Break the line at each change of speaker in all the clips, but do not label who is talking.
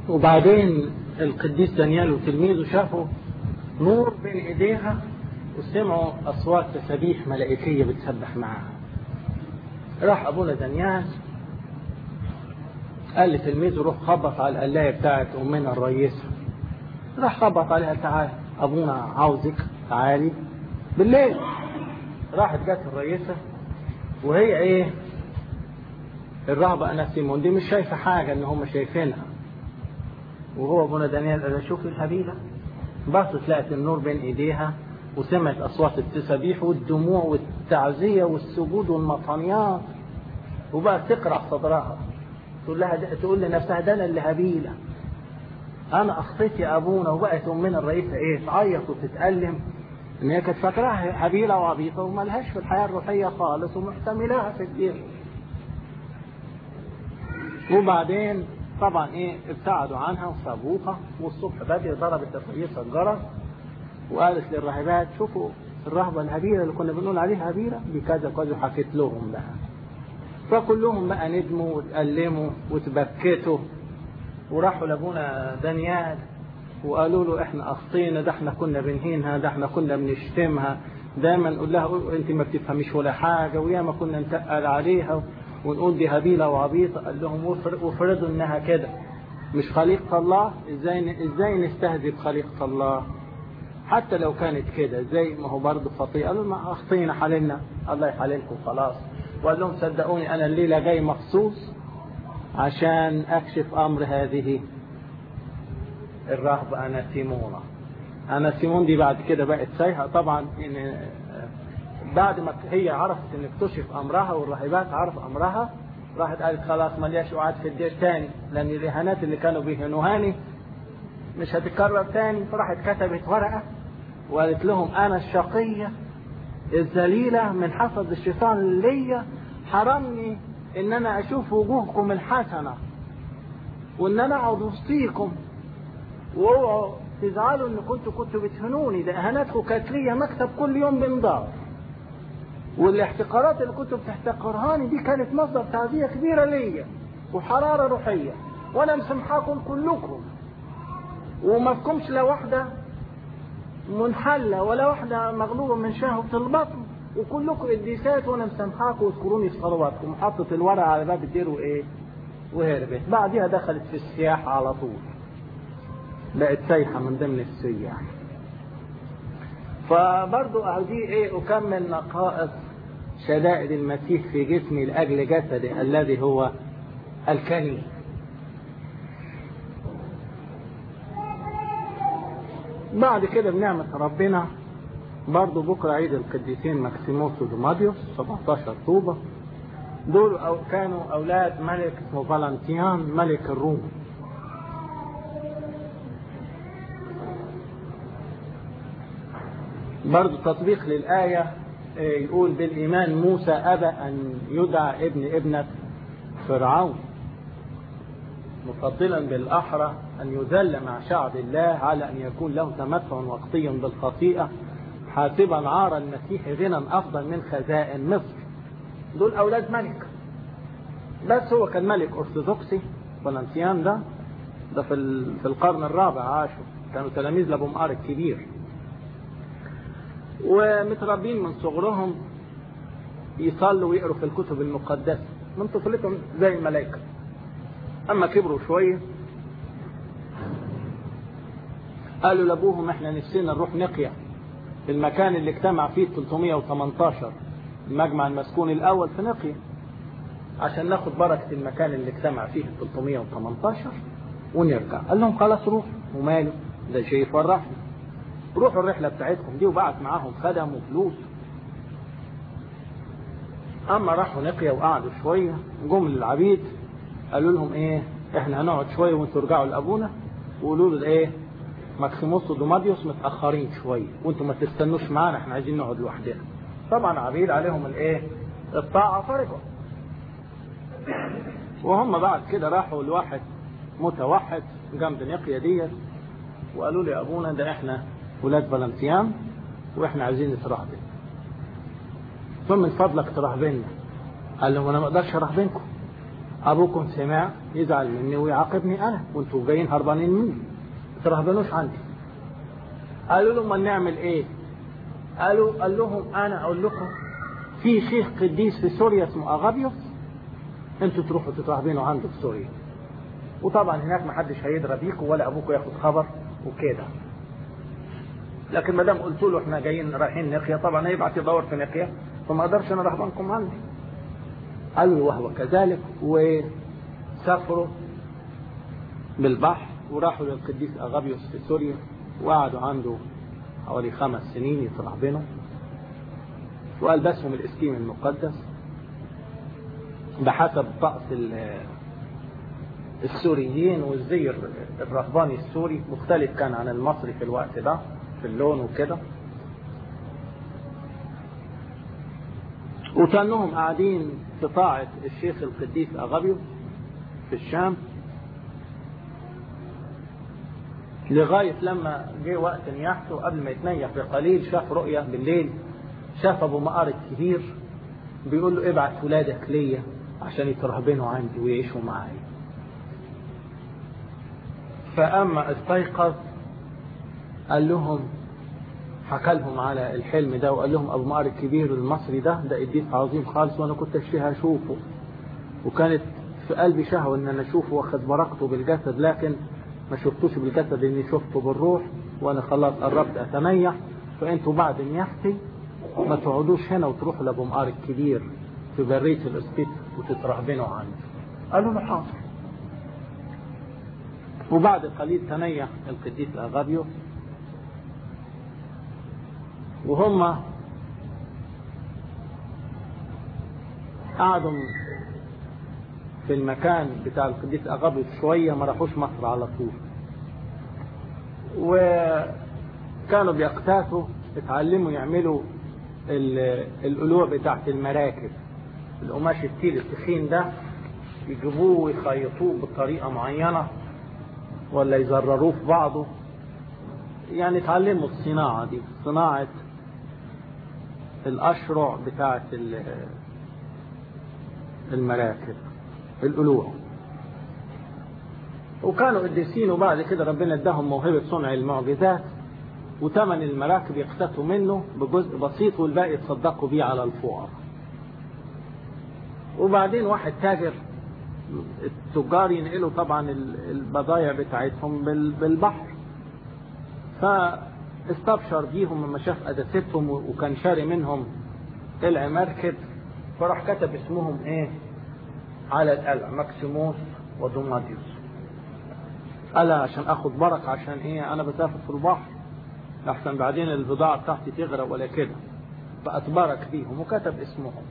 وبعدين القديس دانيال وتلميذه شافوا نور بين ايديها وسمعوا اصوات تسابيح ملائكيه بتسبح معاها راح ابونا دانيال قال لتلميذه روح خبط على القلايه بتاعت امنا الرئيسه راح خبط عليها تعالى ابونا عاوزك تعالي بالليل راحت جت الرئيسه وهي ايه الرهبه انا سيمون دي مش شايفه حاجه ان هم شايفينها وهو ابونا دانيال قال شوف الحبيبه بصت لقت النور بين ايديها وسمعت اصوات التسابيح والدموع والتعزيه والسجود والمطانيات وبقى تقرع صدرها تقول لها ده تقول لنفسها ده انا اللي هبيله انا اخطيت يا ابونا وبقت امنا الرئيسه ايه تعيط وتتالم ان هي كانت فاكراها هبيله وعبيطه وملهاش في الحياه الروحيه خالص ومحتملاها في الدين وبعدين طبعا ايه ابتعدوا عنها وسابوها والصبح بدري ضربت الرئيسه الجرس وقالت للراهبات شوفوا الرهبه الهبيله اللي كنا بنقول عليها هبيله دي كذا كذا وحكيت لهم بقى فكلهم بقى ندموا وتألموا وتبكتوا وراحوا لابونا دانيال وقالوا له احنا اخطينا ده احنا كنا بنهينها ده احنا كنا بنشتمها دايما نقول لها انت ما بتفهميش ولا حاجه وياما كنا نتقل عليها ونقول دي هبيله وعبيطه قال لهم وافرضوا انها كده مش خليقه الله ازاي ازاي نستهزئ بخليقه الله حتى لو كانت كده زي ما هو برضه خطيئه قالوا ما اخطينا حللنا الله يحللكم خلاص وقال لهم صدقوني انا الليله جاي مخصوص عشان اكشف امر هذه الرهبه انا سيمونه انا سيمون دي بعد كده بقت سايحه طبعا ان بعد ما هي عرفت ان اكتشف امرها والراهبات عرف امرها راحت قالت خلاص ملياش وعد في الجيش تاني لان الاهانات اللي كانوا بيهنوهاني مش هتتكرر تاني فراحت كتبت ورقه وقالت لهم انا الشقيه الذليله من حسد الشيطان ليا حرمني ان انا اشوف وجوهكم الحسنه وان انا اقعد وسطيكم واوعوا تزعلوا ان كنتوا كنتوا بتهنوني ده اهاناتكم كانت ليا مكتب كل يوم بنضار والاحتقارات اللي كنتوا بتحتقرهاني دي كانت مصدر تعزيه كبيره ليا وحراره روحيه وانا مسامحاكم كلكم وما فيكمش لا واحده منحله ولا واحده مغلوبه من شهوه البطن وكلكم قديسات وانا مسامحاكم واذكروني في صلواتكم حطت الورقه على باب الدير وايه وهربت بعدها دخلت في السياحه على طول بقت سايحه من ضمن السياح فبرضو دي ايه اكمل نقائص شدائد المسيح في جسمي لاجل جسده الذي هو الكنيسه بعد كده بنعمة ربنا برضو بكرة عيد القديسين ماكسيموس ودوماديوس 17 طوبة دول أو كانوا أولاد ملك اسمه فالنتيان ملك الروم برضو تطبيق للآية يقول بالإيمان موسى أبى أن يدعى ابن ابنة فرعون مفضلا بالأحرى أن يذل مع شعب الله على أن يكون له تمتع وقتي بالخطيئة حاسبا عار المسيح غنى أفضل من خزائن مصر دول أولاد ملك بس هو كان ملك أرثوذكسي فلنسيان ده ده في في القرن الرابع عاشوا كانوا تلاميذ لأبو مقار الكبير ومتربين من صغرهم يصلوا ويقروا في الكتب المقدسة من طفولتهم زي الملائكة أما كبروا شوية قالوا لأبوهم إحنا نفسنا نروح نقيا في المكان اللي اجتمع فيه 318 المجمع المسكون الأول في نقيا عشان ناخد بركة المكان اللي اجتمع فيه 318 ونرجع قال لهم خلاص روحوا وماله ده شيء يفرحنا روحوا الرحلة بتاعتكم دي وبعت معاهم خدم وفلوس أما راحوا نقيا وقعدوا شوية جم للعبيد قالوا لهم إيه إحنا هنقعد شوية وأنتوا رجعوا لأبونا وقولوا له إيه ماكسيموس ودوماديوس متأخرين شوية وأنتوا ما تستنوش معانا إحنا عايزين نقعد لوحدنا طبعا عبيد عليهم الإيه الطاعة فرجوا وهم بعد كده راحوا لواحد متوحد جنب نقيا ديت وقالوا لي يا ابونا ده احنا ولاد فالنسيان واحنا عايزين نترهبن فمن فضلك ترهبنا قال لهم انا ما اقدرش ارهبنكم ابوكم سمع يزعل مني ويعاقبني انا وانتوا جايين هربانين مني ما ترهبنوش عندي قالوا لهم ما نعمل ايه قالوا قال لهم انا اقول لكم في شيخ قديس في سوريا اسمه اغابيوس انتوا تروحوا تترهبنوا عنده في سوريا وطبعا هناك ما حدش هيدرى بيكم ولا ابوكم ياخد خبر وكده لكن ما دام قلت له احنا جايين رايحين نقيا طبعا هيبعت يدور في نقيا فما اقدرش انا رهبانكم عندي قالوا وهو كذلك وسافروا بالبحر وراحوا للقديس اغابيوس في سوريا وقعدوا عنده حوالي خمس سنين يترهبنوا والبسهم الاسكيم المقدس بحسب طقس السوريين والزي الرهباني السوري مختلف كان عن المصري في الوقت ده في اللون وكده وكانهم قاعدين في طاعة الشيخ القديس أغابيوس في الشام لغاية لما جه وقت نياحته قبل ما يتنيح بقليل شاف رؤية بالليل شاف أبو مقار الكبير بيقول له ابعت ولادك ليا عشان يترهبنوا عندي ويعيشوا معايا فأما استيقظ قال لهم حكى لهم على الحلم ده وقال لهم ابو مقر الكبير المصري ده ده قديس عظيم خالص وانا كنت اشتهي اشوفه وكانت في قلبي شهوه ان انا اشوفه واخد بركته بالجسد لكن ما شفتوش بالجسد اني شفته بالروح وانا خلاص قربت اتميح فانتوا بعد نياحتي ما تقعدوش هنا وتروحوا لابو مقار الكبير في برية الاسقيط وتترهبنوا عنه قالوا له حاضر وبعد قليل تنيح القديس اغابيوس وهم قعدوا في المكان بتاع القديس أغابيوس شوية ما راحوش مصر على طول وكانوا بيقتاتوا اتعلموا يعملوا القلوع بتاعت المراكب القماش التيل التخين ده يجيبوه ويخيطوه بطريقة معينة ولا يزرروه في بعضه يعني اتعلموا الصناعة دي صناعة الأشرع بتاعة المراكب القلوع وكانوا قديسين وبعد كده ربنا اداهم موهبة صنع المعجزات وثمن المراكب يقتاتوا منه بجزء بسيط والباقي يتصدقوا بيه على الفقراء وبعدين واحد تاجر التجار ينقلوا طبعا البضايع بتاعتهم بالبحر فاستبشر بيهم لما شاف قداستهم وكان شاري منهم قلع مركب فراح كتب اسمهم ايه على القلع ماكسيموس ودوماديوس قال عشان اخد بركة عشان ايه انا بسافر في البحر لحسن بعدين البضاعة بتاعتي تغرق ولا كده فاتبارك بيهم وكتب اسمهم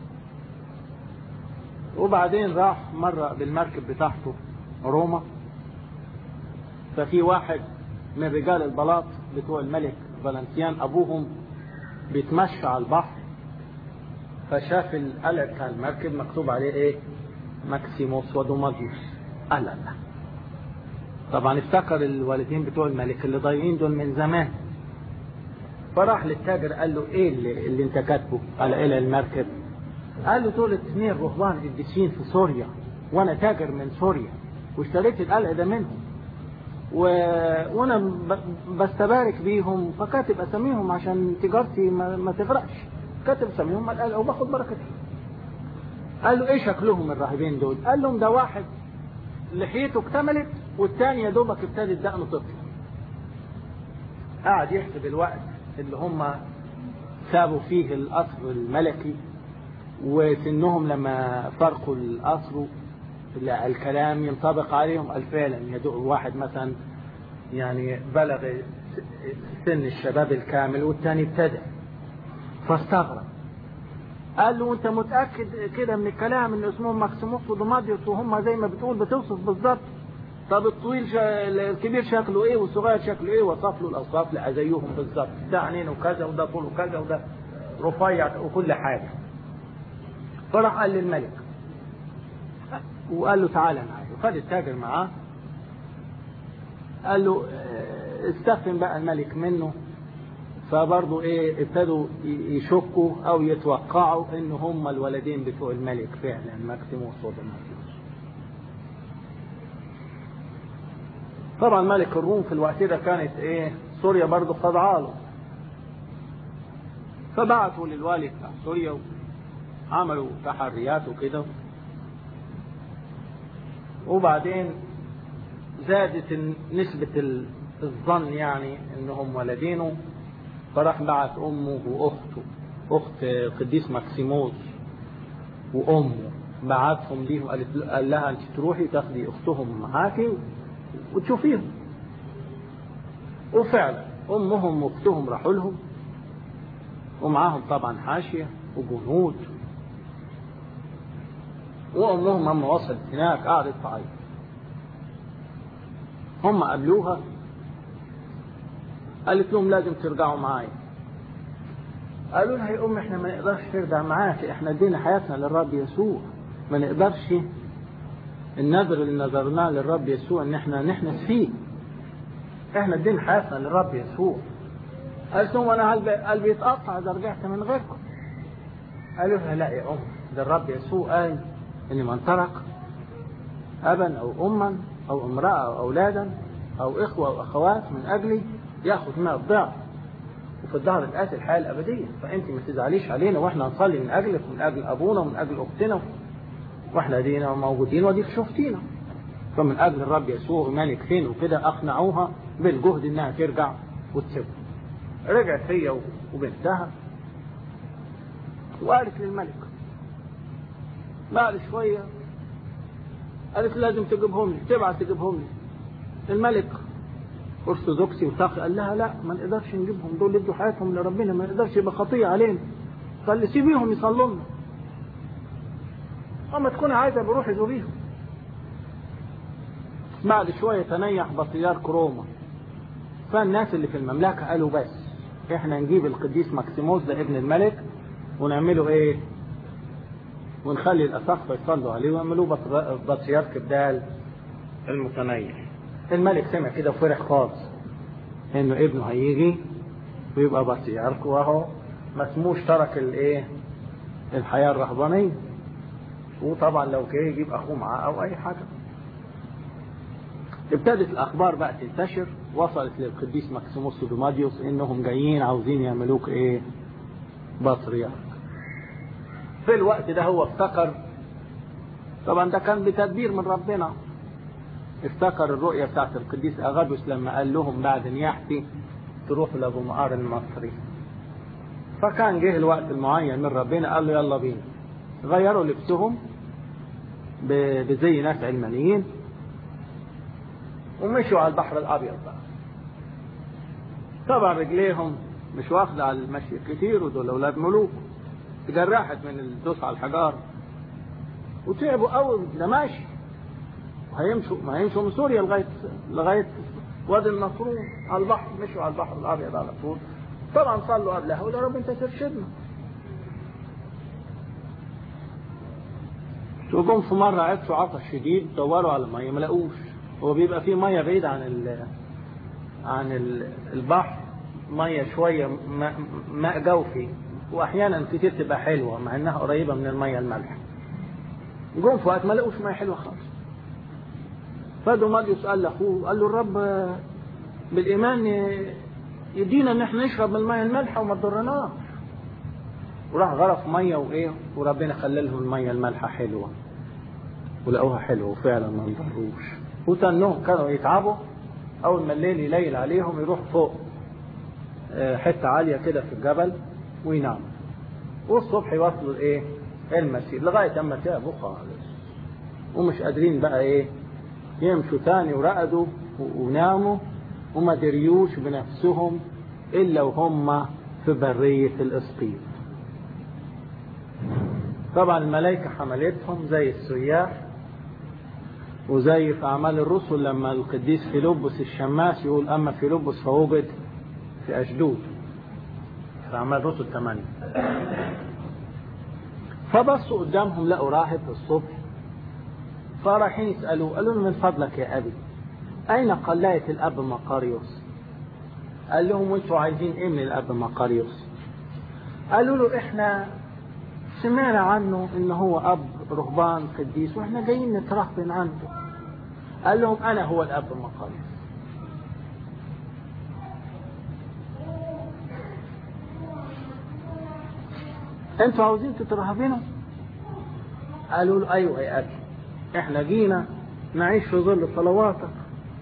وبعدين راح مرة بالمركب بتاعته روما ففي واحد من رجال البلاط بتوع الملك فالنسيان ابوهم بيتمشى على البحر فشاف القلع بتاع المركب مكتوب عليه ايه ماكسيموس ودوماديوس قال لا طبعا افتكر الوالدين بتوع الملك اللي ضايعين دول من زمان فراح للتاجر قال له ايه اللي, اللي انت كاتبه على قلع المركب قال له دول اثنين رهبان قديسين في سوريا وانا تاجر من سوريا واشتريت القلع ده منهم و... وانا ب... بستبارك بيهم فكاتب اساميهم عشان تجارتي ما, ما تغرقش كاتب اساميهم قال وباخد بركتهم قال له ايه شكلهم الراهبين دول قال لهم ده واحد لحيته اكتملت والتاني يا دوبك ابتدت دقنه طفل قعد يحسب الوقت اللي هم سابوا فيه القصر الملكي وسنهم لما فرقوا القصر الكلام ينطبق عليهم قال فعلا يدعو واحد مثلا يعني بلغ سن الشباب الكامل والتاني ابتدى فاستغرب قال له انت متاكد كده من الكلام ان اسمهم ماكسيموس ودوماديوس وهم زي ما بتقول بتوصف بالظبط طب الطويل شا... الكبير شكله ايه والصغير شكله ايه وصف له الاوصاف لا زيهم بالظبط ده عينين وكذا وده طوله كذا وده رفيع وكل حاجه فراح قال للملك وقال له تعالى معايا وخد التاجر معاه قال له استفهم بقى الملك منه فبرضه ايه ابتدوا يشكوا او يتوقعوا ان هم الولدين بتوع الملك فعلا ماكسيموس ودوماتيوس طبعا ملك الروم في الوقت ده كانت ايه سوريا برضه خاضعه له فبعتوا للوالي بتاع سوريا وعملوا تحريات وكده وبعدين زادت نسبة الظن يعني انهم ولدينه فراح بعت امه واخته اخت قديس ماكسيموس وامه بعتهم ليه وقالت قال لها انت تروحي تاخدي اختهم معاكي وتشوفيهم وفعلا امهم واختهم راحوا لهم ومعاهم طبعا حاشيه وجنود وامهم لما وصلت هناك قعدت تعيط هم قابلوها قالت لهم لازم ترجعوا معايا قالوا لها يا ام احنا ما نقدرش نرجع معاك احنا ادينا حياتنا للرب يسوع ما نقدرش النذر اللي نذرناه للرب يسوع ان احنا نحنس فيه احنا ادينا حياتنا للرب يسوع قالت لهم انا قلبي قلبي يتقطع اذا رجعت من غيركم قالوا لها لا يا ام ده الرب يسوع قال ان من ترك ابا او اما او امراه او اولادا او اخوه او اخوات من اجلي ياخذ ما الضعف وفي الظهر الآتي الحياة الأبدية فأنت ما تزعليش علينا وإحنا نصلي من أجلك ومن أجل أبونا ومن أجل أختنا وإحنا دينا موجودين وديك شفتينا فمن أجل الرب يسوع ومالك فين وكده أقنعوها بالجهد إنها ترجع وتسيبه رجعت هي وبنتها وقالت للملك بعد شوية قالت لازم تجيبهم لي تبعت تجيبهم لي الملك ارثوذكسي وساقي قال لها لا ما نقدرش نجيبهم دول ادوا حياتهم لربنا ما نقدرش يبقى خطيه علينا قال لي سيبيهم يصلوا لنا اما تكون عايزه بروح يزوريهم بعد شويه تنيح بطيارك روما فالناس اللي في المملكه قالوا بس احنا نجيب القديس ماكسيموس ده ابن الملك ونعمله ايه ونخلي الاساقفه يصلوا عليه ويعملوه بطيارك بدال المتنيح الملك سمع كده وفرح خالص انه ابنه هيجي ويبقى بطيارك وهو ما اسموش ترك الايه الحياه الرهبانيه وطبعا لو كده يجيب اخوه معاه او اي حاجه ابتدت الاخبار بقى تنتشر وصلت للقديس ماكسيموس دوماديوس انهم جايين عاوزين يعملوك ايه بطريرك في الوقت ده هو افتكر طبعا ده كان بتدبير من ربنا افتكر الرؤية بتاعت القديس أغابوس لما قال لهم بعد نياحتي تروحوا لأبو مقار المصري فكان جه الوقت المعين من ربنا قال له يلا بينا غيروا لبسهم بزي ناس علمانيين ومشوا على البحر الأبيض بقى طبعا رجليهم مش واخدة على المشي كتير ودول أولاد ملوك تجرحت من الدوس على الحجار وتعبوا قوي ده ماشي هيمشوا ما هيمشوا من سوريا لغايه لغايه وادي النصرون على البحر مشوا على البحر الابيض على طول طبعا صلوا قبلها وقالوا يا رب انت ترشدنا جم في مره عطشوا عطش شديد دوروا على الميه ما لقوش هو بيبقى فيه ميه بعيد عن ال عن ال البحر ميه شويه ماء, ماء جوفي واحيانا كتير تبقى حلوه مع انها قريبه من الميه المالحه جم في وقت ما لقوش ميه حلوه خالص فدوماديوس قال لاخوه قال له الرب بالايمان يدينا ان احنا نشرب من الميه المالحه وما تضرناش وراح غرف ميه وايه وربنا خلى لهم الميه المالحه حلوه ولقوها حلوه وفعلا ما انضروش وتنهم كانوا يتعبوا اول ما الليل يليل عليهم يروح فوق حته عاليه كده في الجبل ويناموا والصبح يوصلوا الايه المسير لغايه اما تعبوا خالص ومش قادرين بقى ايه يمشوا تاني ورقدوا وناموا وما دريوش بنفسهم إلا وهم في برية الإسقيط طبعا الملائكة حملتهم زي السياح وزي في أعمال الرسل لما القديس فيلبس الشماس يقول أما فيلبس فوجد في أشدود في أعمال الرسل 8 فبصوا قدامهم لقوا راهب الصبح فرايحين يسألوه قالوا له من فضلك يا أبي أين قلاية الأب مقاريوس قال لهم وانتوا عايزين ايه من الأب مقاريوس قالوا له احنا سمعنا عنه ان هو أب رهبان قديس واحنا جايين نترهبن عنده قال لهم أنا هو الأب مقاريوس انتوا عاوزين تترهبنوا قالوا له ايوه يا ابي احنا جينا نعيش في ظل صلواتك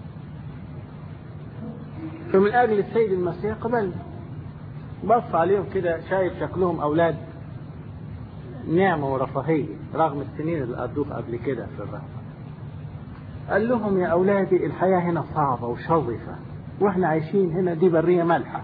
فمن اجل السيد المسيح قبلنا بص عليهم كده شايف شكلهم اولاد نعمة ورفاهية رغم السنين اللي قضوها قبل كده في الرهبة قال لهم يا أولادي الحياة هنا صعبة وشظفة وإحنا عايشين هنا دي برية مالحة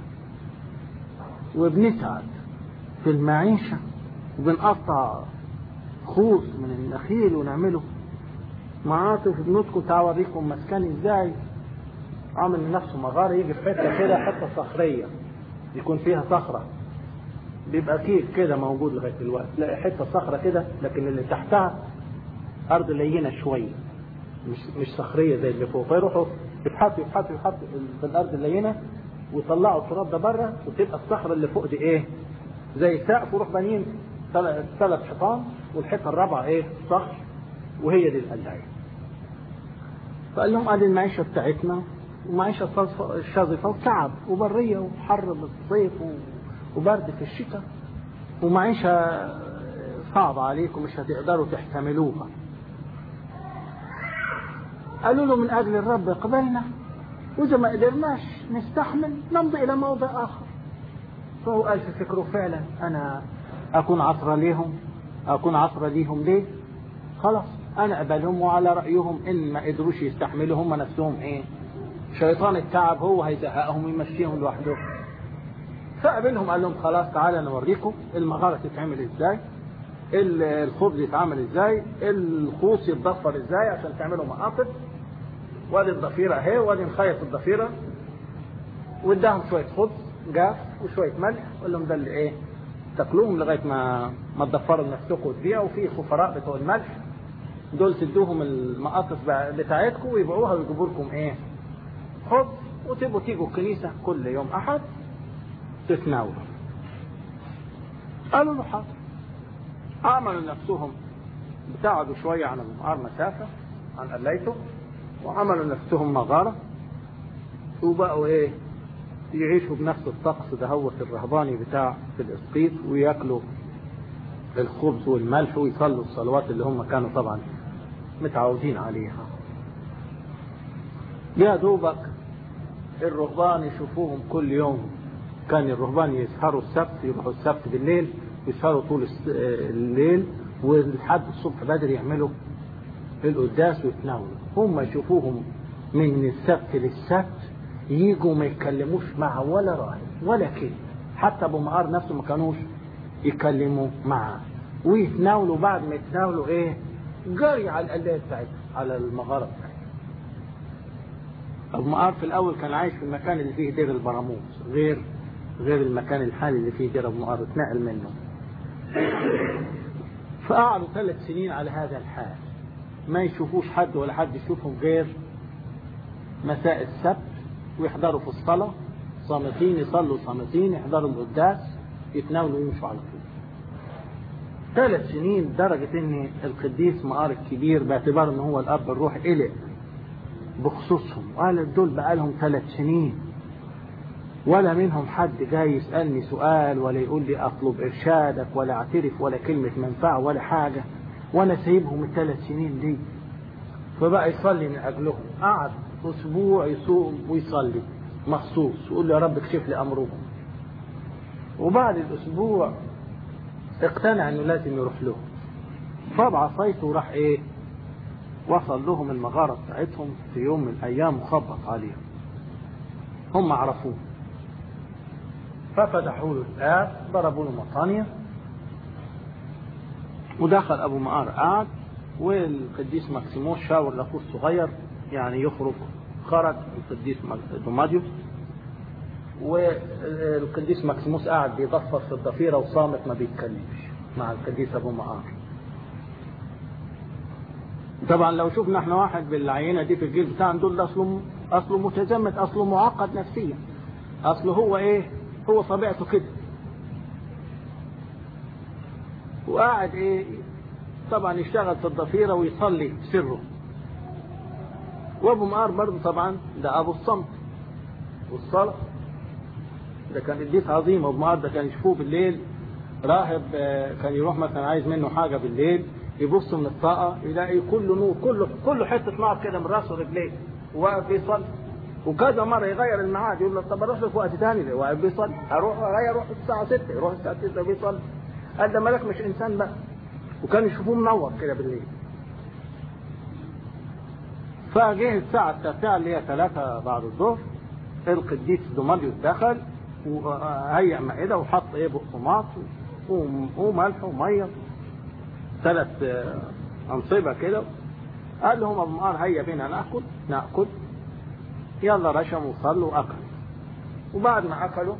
وبنتعب في المعيشة وبنقطع خوص من النخيل ونعمله معاطف ابنتكم تعالوا اوريكم مسكن ازاي عامل لنفسه مغارة يجي في حتة كده حتة صخرية يكون فيها صخرة بيبقى كيف كده موجود لغاية دلوقتي تلاقي حتة صخرة كده لكن اللي تحتها أرض لينة شوية مش مش صخرية زي اللي فوق فيروحوا يبحثوا يبحثوا يبحثوا في الأرض اللينة ويطلعوا التراب ده بره وتبقى الصخرة اللي فوق دي إيه؟ زي سقف ويروح بانيين ثلاث حيطان والحيطة الرابعة إيه؟ صخر وهي دي القلاية. فقال لهم ادي المعيشة بتاعتنا ومعيشة شظفة وتعب وبرية وحر بالصيف وبرد في الشتاء ومعيشة صعبة عليكم مش هتقدروا تحتملوها قالوا له من أجل الرب قبلنا وإذا ما قدرناش نستحمل نمضي إلى موضع آخر فهو قال في فكره فعلا أنا أكون عصرة ليهم أكون عصرة ليهم ليه خلاص أنا أقبلهم وعلى رأيهم إن ما قدروش يستحملوا هم نفسهم إيه شيطان التعب هو هيزهقهم ويمشيهم لوحدهم فقابلهم قال لهم خلاص تعالى نوريكم المغارة تتعمل ازاي الخبز يتعمل ازاي الخوص يتضفر ازاي عشان تعملوا مقاطب وادي الضفيرة اهي وادي نخيط الضفيرة واداهم شوية خبز جاف وشوية ملح وقال لهم ده اللي ايه تاكلوهم لغاية ما ما تضفروا نفسكم وتبيعوا وفي خفراء بتوع الملح دول تدوهم المقاطف بتاعتكم ويبيعوها ويجيبوا لكم ايه خبز وتبقوا تيجوا الكنيسة كل يوم أحد تتناولوا قالوا له حاضر عملوا نفسهم ابتعدوا شوية عن المعار مسافة عن قليته وعملوا نفسهم مغارة وبقوا ايه يعيشوا بنفس الطقس دهوت الرهباني بتاع في الاسقيط وياكلوا الخبز والملح ويصلوا الصلوات اللي هم كانوا طبعا متعودين عليها يا دوبك الرهبان يشوفوهم كل يوم كان الرهبان يسهروا السبت يروحوا السبت بالليل يسهروا طول الليل ولحد الصبح بدري يعملوا القداس ويتناولوا هم يشوفوهم من السبت للسبت يجوا ما يتكلموش مع ولا راهب ولا كلمة حتى ابو معار نفسه ما كانوش يكلموا معاه ويتناولوا بعد ما يتناولوا ايه جري على القلايه بتاعتهم على المغاره بتاعتهم ابو معار في الاول كان عايش في المكان اللي فيه دير البراموس غير غير المكان الحالي اللي فيه دير ابو معار اتنقل منه فقعدوا ثلاث سنين على هذا الحال ما يشوفوش حد ولا حد يشوفهم غير مساء السبت ويحضروا في الصلاة صامتين يصلوا صامتين يحضروا القداس يتناولوا ويمشوا على طول ثلاث سنين لدرجة ان القديس مقار الكبير باعتبار ان هو الاب الروح قلق بخصوصهم قال دول بقالهم ثلاث سنين ولا منهم حد جاي يسألني سؤال ولا يقول لي اطلب ارشادك ولا اعترف ولا كلمة منفعة ولا حاجة وانا سايبهم الثلاث سنين دي فبقى يصلي من اجلهم قعد اسبوع يصوم ويصلي مخصوص يقول له يا رب اكشف لي امرهم وبعد الاسبوع اقتنع انه لازم يروح لهم فبعصيته وراح ايه وصل لهم المغارة بتاعتهم في يوم من الايام وخبط عليهم هم عرفوه ففتحوا له الباب ضربوا له مطانية ودخل ابو مقار قعد والقديس ماكسيموس شاور لاخوه الصغير يعني يخرج خرج القديس دوماديوس والقديس ماكسيموس قاعد بيضفر في الضفيره وصامت ما بيتكلمش مع القديس ابو مقار طبعا لو شفنا احنا واحد بالعينه دي في الجيل بتاعنا دول ده اصله اصله متزمت اصله معقد نفسيا اصله هو ايه هو طبيعته كده وقاعد ايه طبعا يشتغل في الضفيره ويصلي سره وابو مقار برضه طبعا ده ابو الصمت والصلاه ده كان قديس عظيم ابو مقار ده كان يشوفوه بالليل راهب آه، كان يروح مثلا عايز منه حاجة بالليل يبص من الطاقة يلاقي كله نور كله كله حتة نار كده من راسه ورجليه وواقف بيصلي وكذا مرة يغير الميعاد يقول له طب اروح لك وقت ثاني ليه واقف بيصلي اروح اغير اروح الساعة 6 يروح الساعة 6 بيصلي قال ده ملاك مش انسان بقى وكانوا يشوفوه منور كده بالليل فجه الساعة التاسعة اللي هي ثلاثة بعد الظهر القديس دوماليوس دخل وهيئ مائدة وحط ايه بقسماط وملح ومية ثلاث أنصبة كده قال لهم أبو مقار هيا بينا نأكل نأكل يلا رشموا وصلوا وأكلوا وبعد ما أكلوا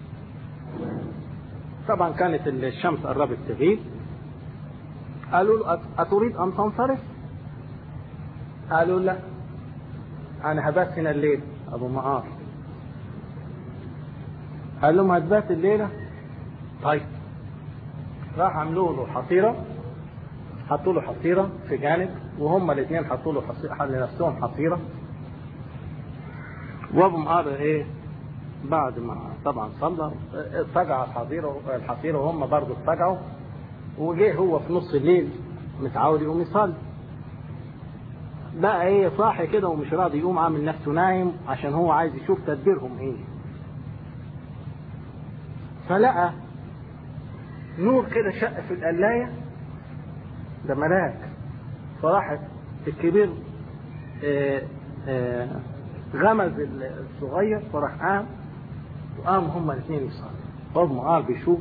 طبعا كانت الشمس قربت تغيب قالوا له أتريد أن تنصرف؟ قالوا لا أنا هبات هنا الليل أبو مقار قال لهم هتبات الليلة طيب راح عملوا له حصيرة حطوا له حصيرة في جانب وهم الاثنين حطوا له حصيرة لنفسهم حصيرة وابو مقار ايه بعد ما طبعا صلى اتجع الحصيرة الحصيرة وهم برضه اتجعوا وجه هو في نص الليل متعود يقوم يصلي بقى ايه صاحي كده ومش راضي يقوم عامل نفسه نايم عشان هو عايز يشوف تدبيرهم ايه فلقى نور كده شق في القلاية ده ملاك فراح الكبير آه آه غمز الصغير فراح قام وقام هما الاثنين يصلوا فابو قال بيشوف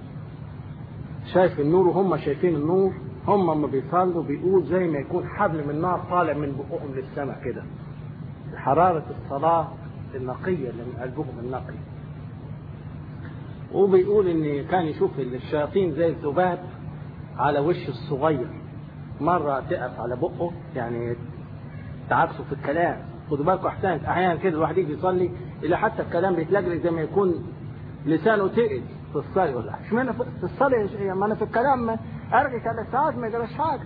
شايف النور وهم شايفين النور هم لما بيصلوا بيقول زي ما يكون حبل من نار طالع من بقهم للسماء كده حرارة الصلاة النقية اللي من قلبهم النقي وبيقول ان كان يشوف الشياطين زي الذباب على وش الصغير مرة تقف على بقه يعني تعكسوا في الكلام خدوا بالكم احيانا احيانا كده الواحد يجي يصلي الى حتى الكلام بيتلجلج زي ما يكون لسانه تقل في الصلاة يقول اشمعنى في الصلاة ما انا في الكلام ارغي ثلاث ساعات ما يجراش حاجة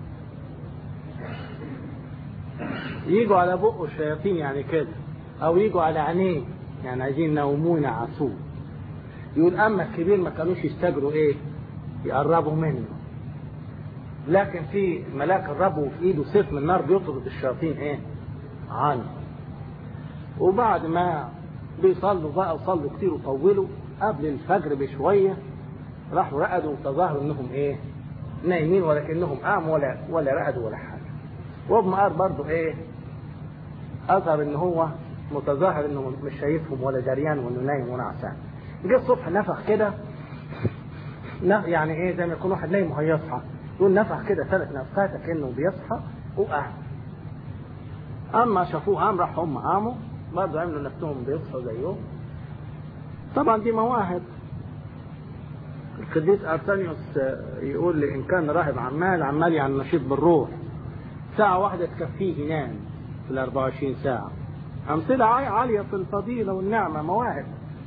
يجوا على بقه الشياطين يعني كده او يجوا على عينيه يعني عايزين نومونا عسوه يقول اما الكبير ما كانوش يستجروا ايه يقربوا منه لكن في ملاك الرب وفي ايده سيف من نار بيطرد الشياطين ايه عنه وبعد ما بيصلوا بقى وصلوا كتير وطولوا قبل الفجر بشوية راحوا رقدوا وتظاهروا انهم ايه نايمين ولكنهم قاموا ولا ولا رقدوا ولا حاجة وابن قار برضه ايه اظهر ان هو متظاهر انه مش شايفهم ولا دريان وانه نايم ونعسان جه الصبح نفخ كده يعني ايه زي ما يكون واحد نايم وهيصحى يقول نفخ كده ثلاث نفخات كانه بيصحى وقام اما شافوه قام راح هم قاموا برضه عملوا نفسهم بيصحوا زيهم طبعا دي مواهب القديس ارسانيوس يقول لي ان كان راهب عمال عمال يعني نشيط بالروح ساعة واحدة تكفيه ينام في ال 24 ساعة أمثلة عالية في الفضيلة والنعمة مواهب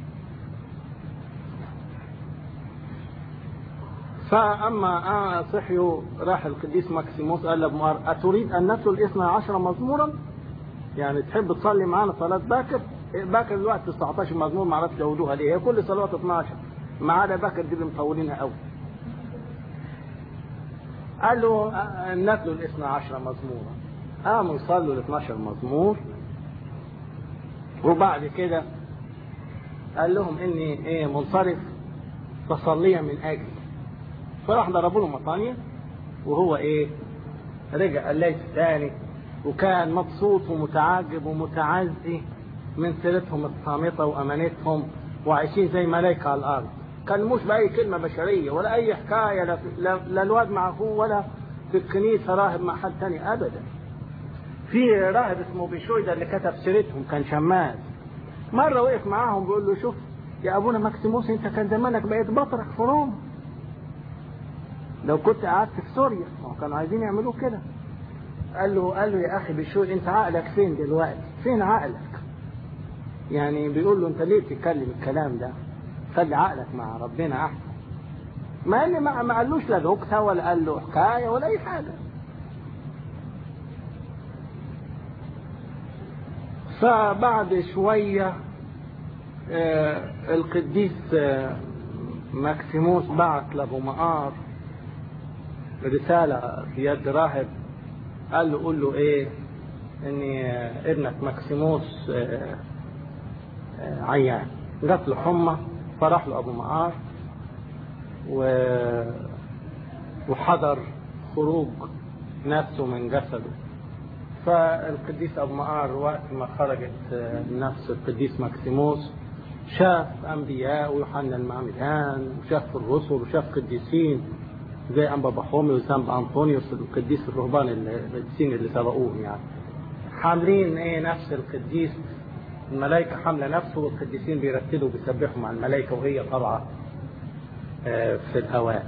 فأما صحيوا راح القديس ماكسيموس قال لابو مار أتريد أن نتلو الاثنى عشر مزمورا يعني تحب تصلي معانا صلاة باكر باكر دلوقتي 19 مزمور ما اعرفش يقولوها ليه هي كل صلوات 12 ما عدا باكر دي اللي مطولينها قوي قال له نتلو الاثنى عشر مزمورا قاموا يصلوا ال 12 مزمور وبعد كده قال لهم اني ايه منصرف فصليا من اجلي فراح ضربوا له مطانية وهو ايه رجع الليل الثاني وكان مبسوط ومتعجب ومتعزي من سيرتهم الصامتة وأمانتهم وعايشين زي ملايكة على الأرض كان مش بأي كلمة بشرية ولا أي حكاية لا, لا, لا الواد مع أخوه ولا في الكنيسة راهب مع حد تاني أبدا في راهب اسمه بيشويدا اللي كتب سيرتهم كان شماس مرة وقف معاهم بيقول له شوف يا أبونا ماكسيموس أنت كان زمانك بقيت بطرك في روما لو كنت قعدت في سوريا ما كانوا عايزين يعملوه كده قال له قال له يا اخي بشوي انت عقلك فين دلوقتي فين عقلك يعني بيقول له انت ليه بتتكلم الكلام ده خلي عقلك مع ربنا احسن ما ان ما, ما قالوش لا نكته ولا قال له حكايه ولا اي حاجه فبعد شويه آه القديس آه ماكسيموس بعت لأبو مقار رسالة في يد راهب قال له قول له ايه ان ابنك ماكسيموس آه، آه، عيان جات له حمى فراح له ابو مقار و وحضر خروج نفسه من جسده فالقديس ابو مقار وقت ما خرجت آه، نفس القديس ماكسيموس شاف انبياء ويوحنا المعمدان وشاف الرسل وشاف قديسين زي انبا بحومي وسام انطونيوس القديس الرهبان القديسين اللي سبقوهم يعني حاملين ايه نفس القديس الملائكة حاملة نفسه والقديسين بيرتدوا وبيسبحوا مع الملائكة وهي طالعة آه، في الهواء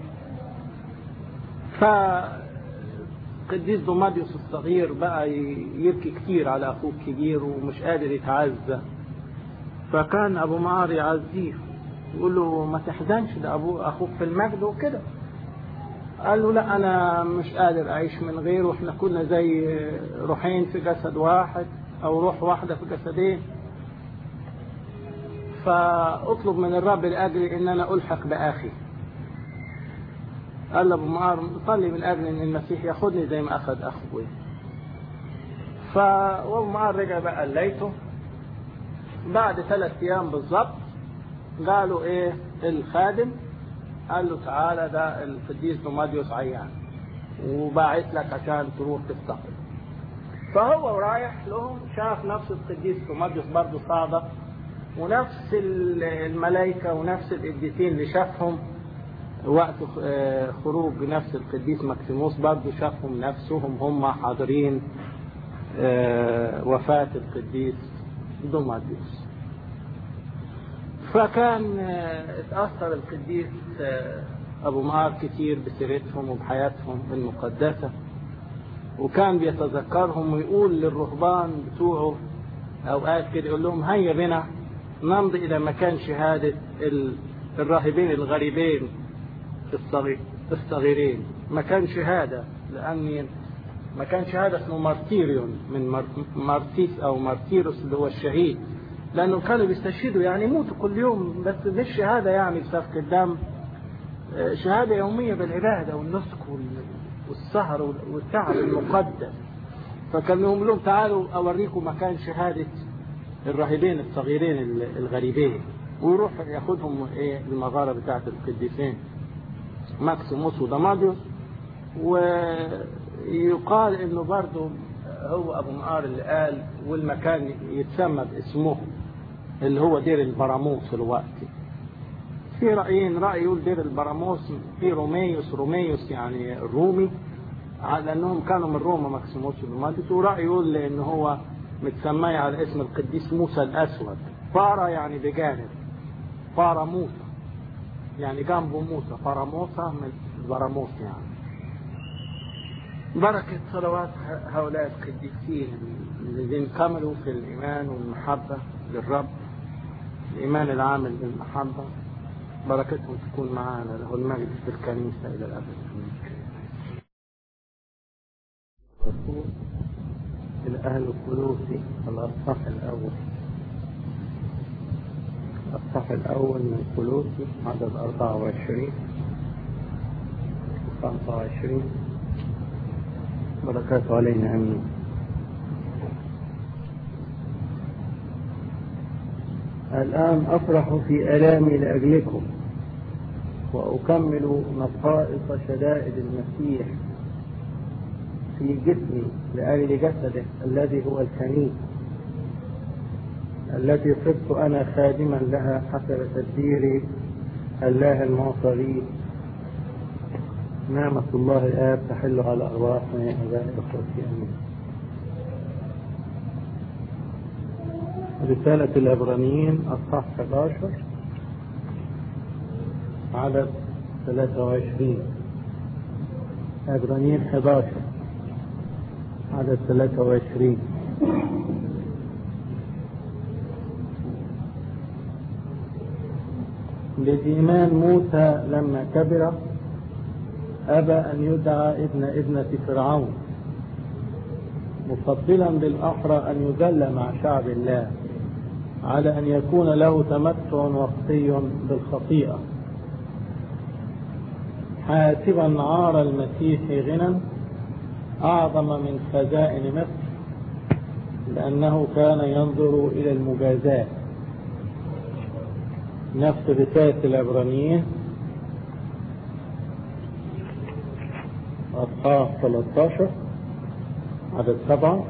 فقديس دوماديوس الصغير بقى ي- يبكي كتير على اخوه الكبير ومش قادر يتعزى فكان ابو معار يعزيه يقول له ما تحزنش ده ابو اخوك في المجد وكده قال له لا انا مش قادر اعيش من غيره احنا كنا زي روحين في جسد واحد او روح واحده في جسدين فاطلب من الرب لاجل ان انا الحق باخي قال له ابو معار صلي من اجل ان المسيح ياخذني زي ما اخذ اخوي ف وابو معار رجع بقى ليته بعد ثلاث ايام بالظبط قالوا ايه الخادم قال له تعالى ده القديس دوماديوس عيان وباعت لك عشان تروح تفتقد فهو رايح لهم شاف نفس القديس دوماديوس برضه صادق ونفس ال- الملائكة ونفس القديسين اللي شافهم وقت آه، خروج نفس القديس ماكسيموس برضه شافهم نفسهم هم حاضرين آه، وفاة القديس دوماديوس فكان آه، اتأثر القديس آه، أبو معار كتير بسيرتهم وبحياتهم المقدسة وكان بيتذكرهم ويقول للرهبان بتوعه أوقات كده يقول لهم هيا بنا نمضي إلى مكان شهادة ال- الراهبين الغريبين الصغير الصغيرين مكان شهادة لأن مكان شهادة اسمه مارتيريون من مار- مارتيس أو مارتيروس اللي هو الشهيد لأنه كانوا بيستشهدوا يعني يموتوا كل يوم بس مش شهادة يعني بسفك الدم آه، شهادة يومية بالعبادة والنسك وال- والسهر وال- والتعب المقدس فكان يقول لهم تعالوا أوريكم مكان شهادة الراهبين الصغيرين ال- الغريبين ويروح ياخدهم ايه المغارة بتاعة القديسين ماكسيموس وداماديوس ويقال انه برضه هو ابو مقار اللي قال والمكان يتسمى باسمه اللي هو دير البراموس الوقتي في رأيين رأي يقول دير البراموس في روميوس روميوس يعني الرومي على انهم كانوا من روما ماكسيموس ودوماديوس ورأي يقول ان هو متسمي على اسم القديس موسى الاسود فارا يعني بجانب فارا موسى يعني جنبه موسى فراموسا من براموس يعني بركة صلوات ه- هؤلاء القديسين الذين كملوا في الإيمان والمحبة للرب الإيمان العامل بالمحبة بركتهم تكون معنا له المجد في الكنيسة إلى الأبد آمين. رسول الأهل القدوسي الأصحاح الأول الصف الأول من كلوسي عدد 24 و 25 بركاته علينا أمين الآن أفرح في آلامي لأجلكم وأكمل نصائص شدائد المسيح في جسمي لأجل جسده الذي هو الكنيسة التي صرت أنا خادما لها حسب تدبير الله المعطى لي نعمة الله الآب تحل على أرواحنا يا أباء إخوتي أمين رسالة العبرانيين أصحاح 11 عدد 23 عبرانيين 11 عدد 23 بالإيمان موسى لما كبر أبى أن يدعى ابن ابنة فرعون مفضلا بالأحرى أن يذل مع شعب الله على أن يكون له تمتع وقتي بالخطيئة حاسبا عار المسيح غنى أعظم من خزائن مصر لأنه كان ينظر إلى المجازاة نفس رسالة العبرانيين أصحاح 13 عدد سبعة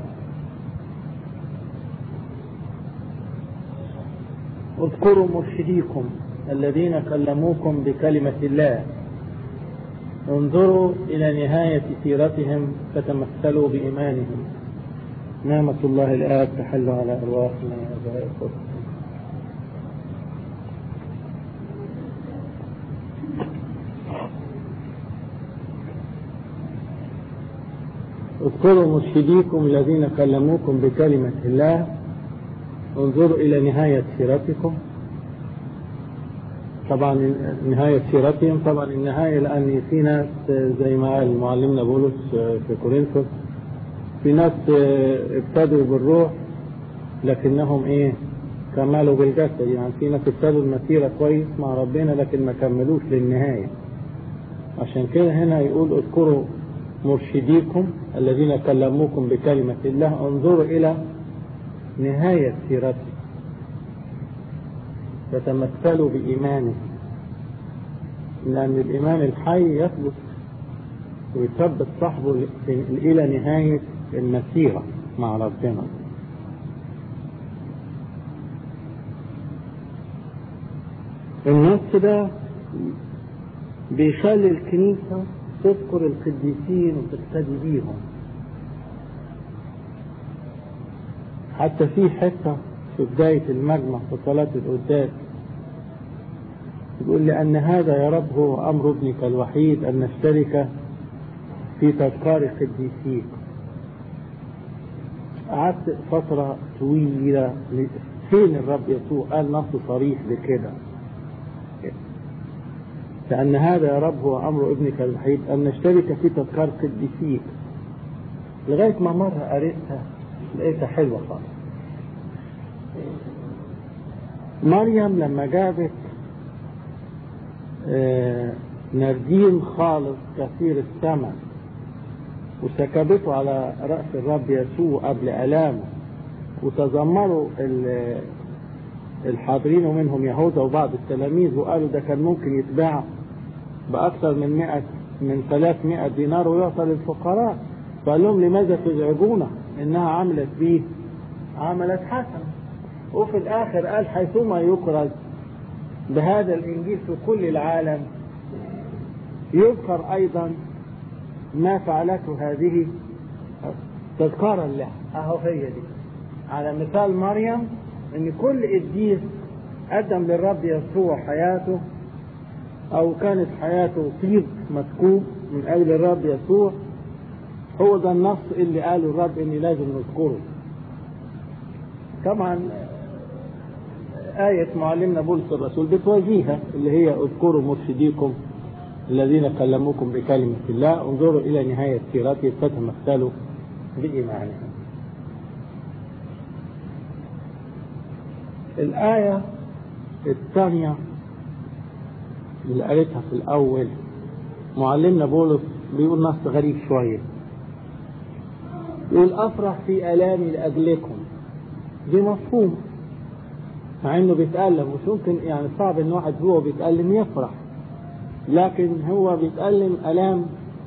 اذكروا مرشديكم الذين كلموكم بكلمة الله انظروا إلى نهاية سيرتهم فتمثلوا بإيمانهم نعمة الله الآب تحل على أرواحنا يا اذكروا مرشديكم الذين كلموكم بكلمة الله انظروا إلى نهاية سيرتكم طبعا نهاية سيرتهم طبعا النهاية لأن في ناس زي ما قال معلمنا بولس في كورنثوس في ناس ابتدوا بالروح لكنهم ايه كملوا بالجسد يعني في ناس ابتدوا المسيرة كويس مع ربنا لكن ما كملوش للنهاية عشان كده هنا يقول اذكروا مرشديكم الذين كلموكم بكلمة الله انظروا إلى نهاية سيرتهم يتمثلوا بإيمانه لأن الإيمان الحي يثبت ويثبت صاحبه إلى نهاية المسيرة مع ربنا النص ده بيخلي الكنيسة تذكر القديسين وتقتدي بيهم حتى في حتة في بداية المجمع في صلاة القداس يقول لأن هذا يا رب هو أمر ابنك الوحيد أن نشترك في تذكار قديسيك قعدت فترة طويلة فين الرب يسوع قال نص صريح بكده لأن هذا يا رب هو أمر ابنك الوحيد أن نشترك في تذكار قديسيك لغاية ما مرة قريتها لقيتها حلوة خالص مريم لما جابت آه نردين خالص كثير الثمن وسكبته على رأس الرب يسوع قبل ألامه وتذمروا الحاضرين ومنهم يهوذا وبعض التلاميذ وقالوا ده كان ممكن يتباع بأكثر من مئة من 300 دينار ويعطى للفقراء فقال لهم لماذا تزعجونه إنها عملت به عملت حسنة وفي الآخر قال حيثما يكرز بهذا الإنجيل في كل العالم يذكر أيضا ما فعلته هذه تذكارا له أهو هي دي على مثال مريم ان كل قديس قدم للرب يسوع حياته او كانت حياته طيب مسكوب من اجل الرب يسوع هو ده النص اللي قاله الرب اني لازم نذكره طبعا آية معلمنا بولس الرسول بتواجهها اللي هي اذكروا مرشديكم الذين كلموكم بكلمة الله انظروا إلى نهاية سيرته فتمثلوا بإيمانهم الآية الثانية اللي قريتها في الأول معلمنا بولس بيقول نص غريب شوية يقول أفرح في آلامي لأجلكم دي مفهوم مع إنه بيتألم مش ممكن يعني صعب إن واحد هو بيتألم يفرح لكن هو بيتألم ألام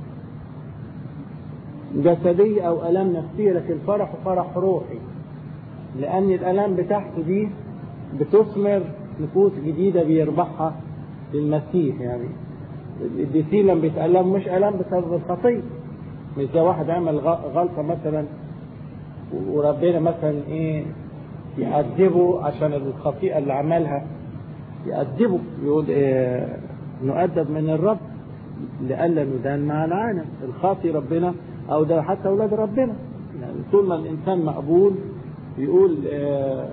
جسدية أو ألام نفسية لكن فرح فرح روحي لأن الألام بتاعته دي بتثمر نفوس جديدة بيربحها للمسيح يعني القديسين لما بيتألموا مش ألم بسبب الخطية مش زي واحد عمل غلطة مثلا وربنا مثلا ايه يأدبه عشان الخطيئة اللي عملها يأدبه يقول إيه نؤدب من الرب لئلا ندان مع العالم الخاطي ربنا او ده حتى اولاد ربنا يعني طول ما الانسان مقبول يقول آه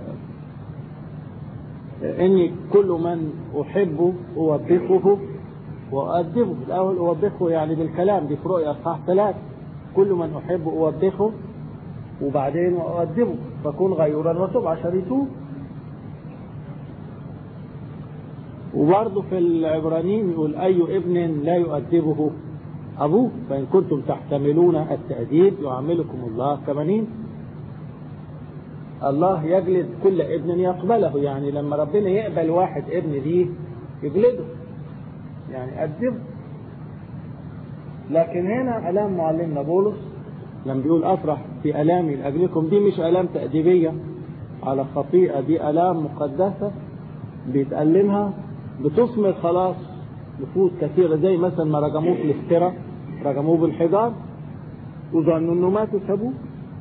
اني كل من احبه اوبخه وأؤدبه الأول أوبخه يعني بالكلام دي في رؤيا أصحاح ثلاث كل من أحبه أوبخه وبعدين أؤدبه فكون غيورا وتب عشان يتوب وبرضه في العبرانيين يقول أي ابن لا يؤدبه أبوه فإن كنتم تحتملون التأديب يعاملكم الله كبنين الله يجلد كل ابن يقبله يعني لما ربنا يقبل واحد ابن ليه يجلده يعني أدبه لكن هنا ألام معلمنا بولس لما بيقول أفرح في ألامي لأجلكم دي مش ألام تأديبية على خطيئة دي ألام مقدسة بيتألمها بتثمر خلاص نفوس كثيرة زي مثلا ما رجموه في الافتراء رجموه بالحجار وظنوا انه مات وسابوه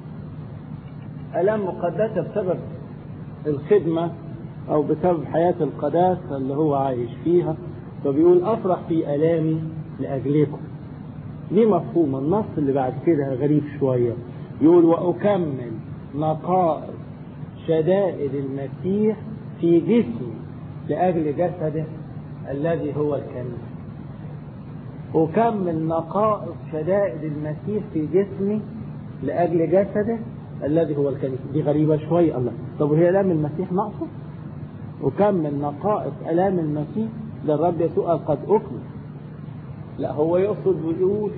آلام مقدسة بسبب الخدمة أو بسبب حياة القداسة اللي هو عايش فيها فبيقول أفرح في آلامي لأجلكم دي مفهوم النص اللي بعد كده غريب شوية يقول وأكمل نقائص شدائد المسيح في جسمي لأجل جسده الذي هو الكنيسة أكمل نقائص شدائد المسيح في جسمي لأجل جسده الذي هو الكنيسة دي غريبة شوية الله طب وهي ألام المسيح ناقصة أكمل نقائص ألام المسيح للرب يسوع قد أكمل لا هو يقصد ويقول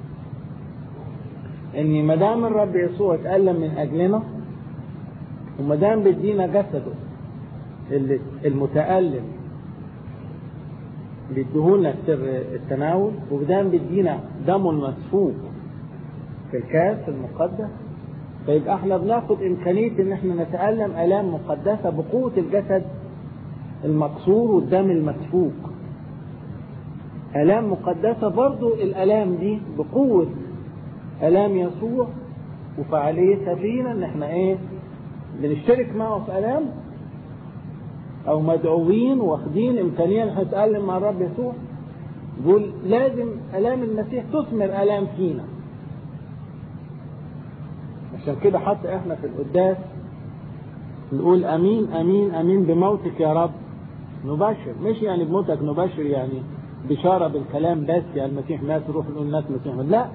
ان ما دام الرب يسوع اتألم من اجلنا وما دام بيدينا جسده اللي المتألم بيديهولنا سر التناول وما بيدينا دمه المسفوك في الكاس المقدس فيبقى احنا بناخد امكانيه ان احنا نتألم الام مقدسه بقوه الجسد المكسور والدم المسفوك آلام مقدسة برضو الآلام دي بقوة آلام يسوع وفعاليتها فينا إن إحنا إيه بنشترك معه في آلام أو مدعوين واخدين إمكانية إن إحنا نتألم مع الرب يسوع يقول لازم آلام المسيح تثمر آلام فينا عشان كده حتى إحنا في القداس نقول أمين أمين أمين بموتك يا رب نبشر مش يعني بموتك نبشر يعني بشارة بالكلام بس يعني المسيح مات نروح نقول الناس المسيح مات لا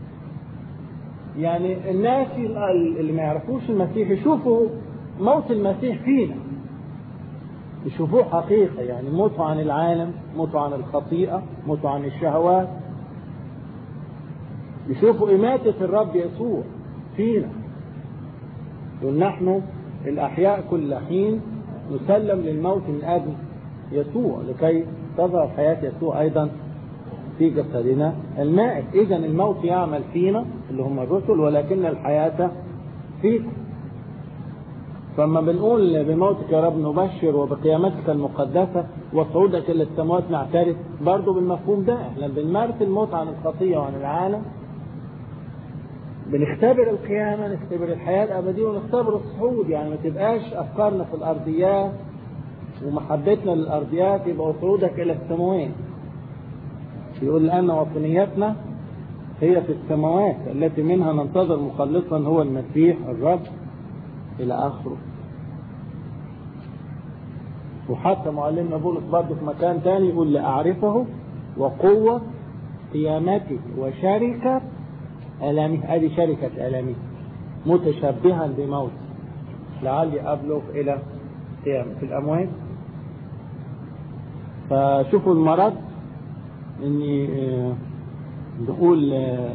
يعني الناس اللي ما يعرفوش المسيح يشوفوا موت المسيح فينا يشوفوه حقيقة يعني موتوا عن العالم موتوا عن الخطيئة موتوا عن الشهوات يشوفوا إماتة الرب يسوع فينا ونحن الأحياء كل حين نسلم للموت من أجل يسوع لكي تظهر حياة يسوع أيضا في جسدنا المائت إذا الموت يعمل فينا اللي هم الرسل ولكن الحياة فيكم فما بنقول بموتك يا رب نبشر وبقيامتك المقدسة وصعودك إلى السماوات نعترف برضه بالمفهوم ده احنا بنمارس الموت عن الخطية وعن العالم بنختبر القيامة نختبر الحياة الأبدية ونختبر الصعود يعني ما تبقاش أفكارنا في الأرضيات ومحبتنا للأرضيات يبقى صعودك إلى السماوات يقول لأن وطنيتنا هي في السماوات التي منها ننتظر مخلصا هو المسيح الرب إلى آخره وحتى معلمنا بولس برضه في مكان تاني يقول لأعرفه وقوة قيامته وشركة آلامه هذه شركة آلامه متشبها بموت لعلي أبلغ إلى قيامة الأموات فشوفوا المرض اني نقول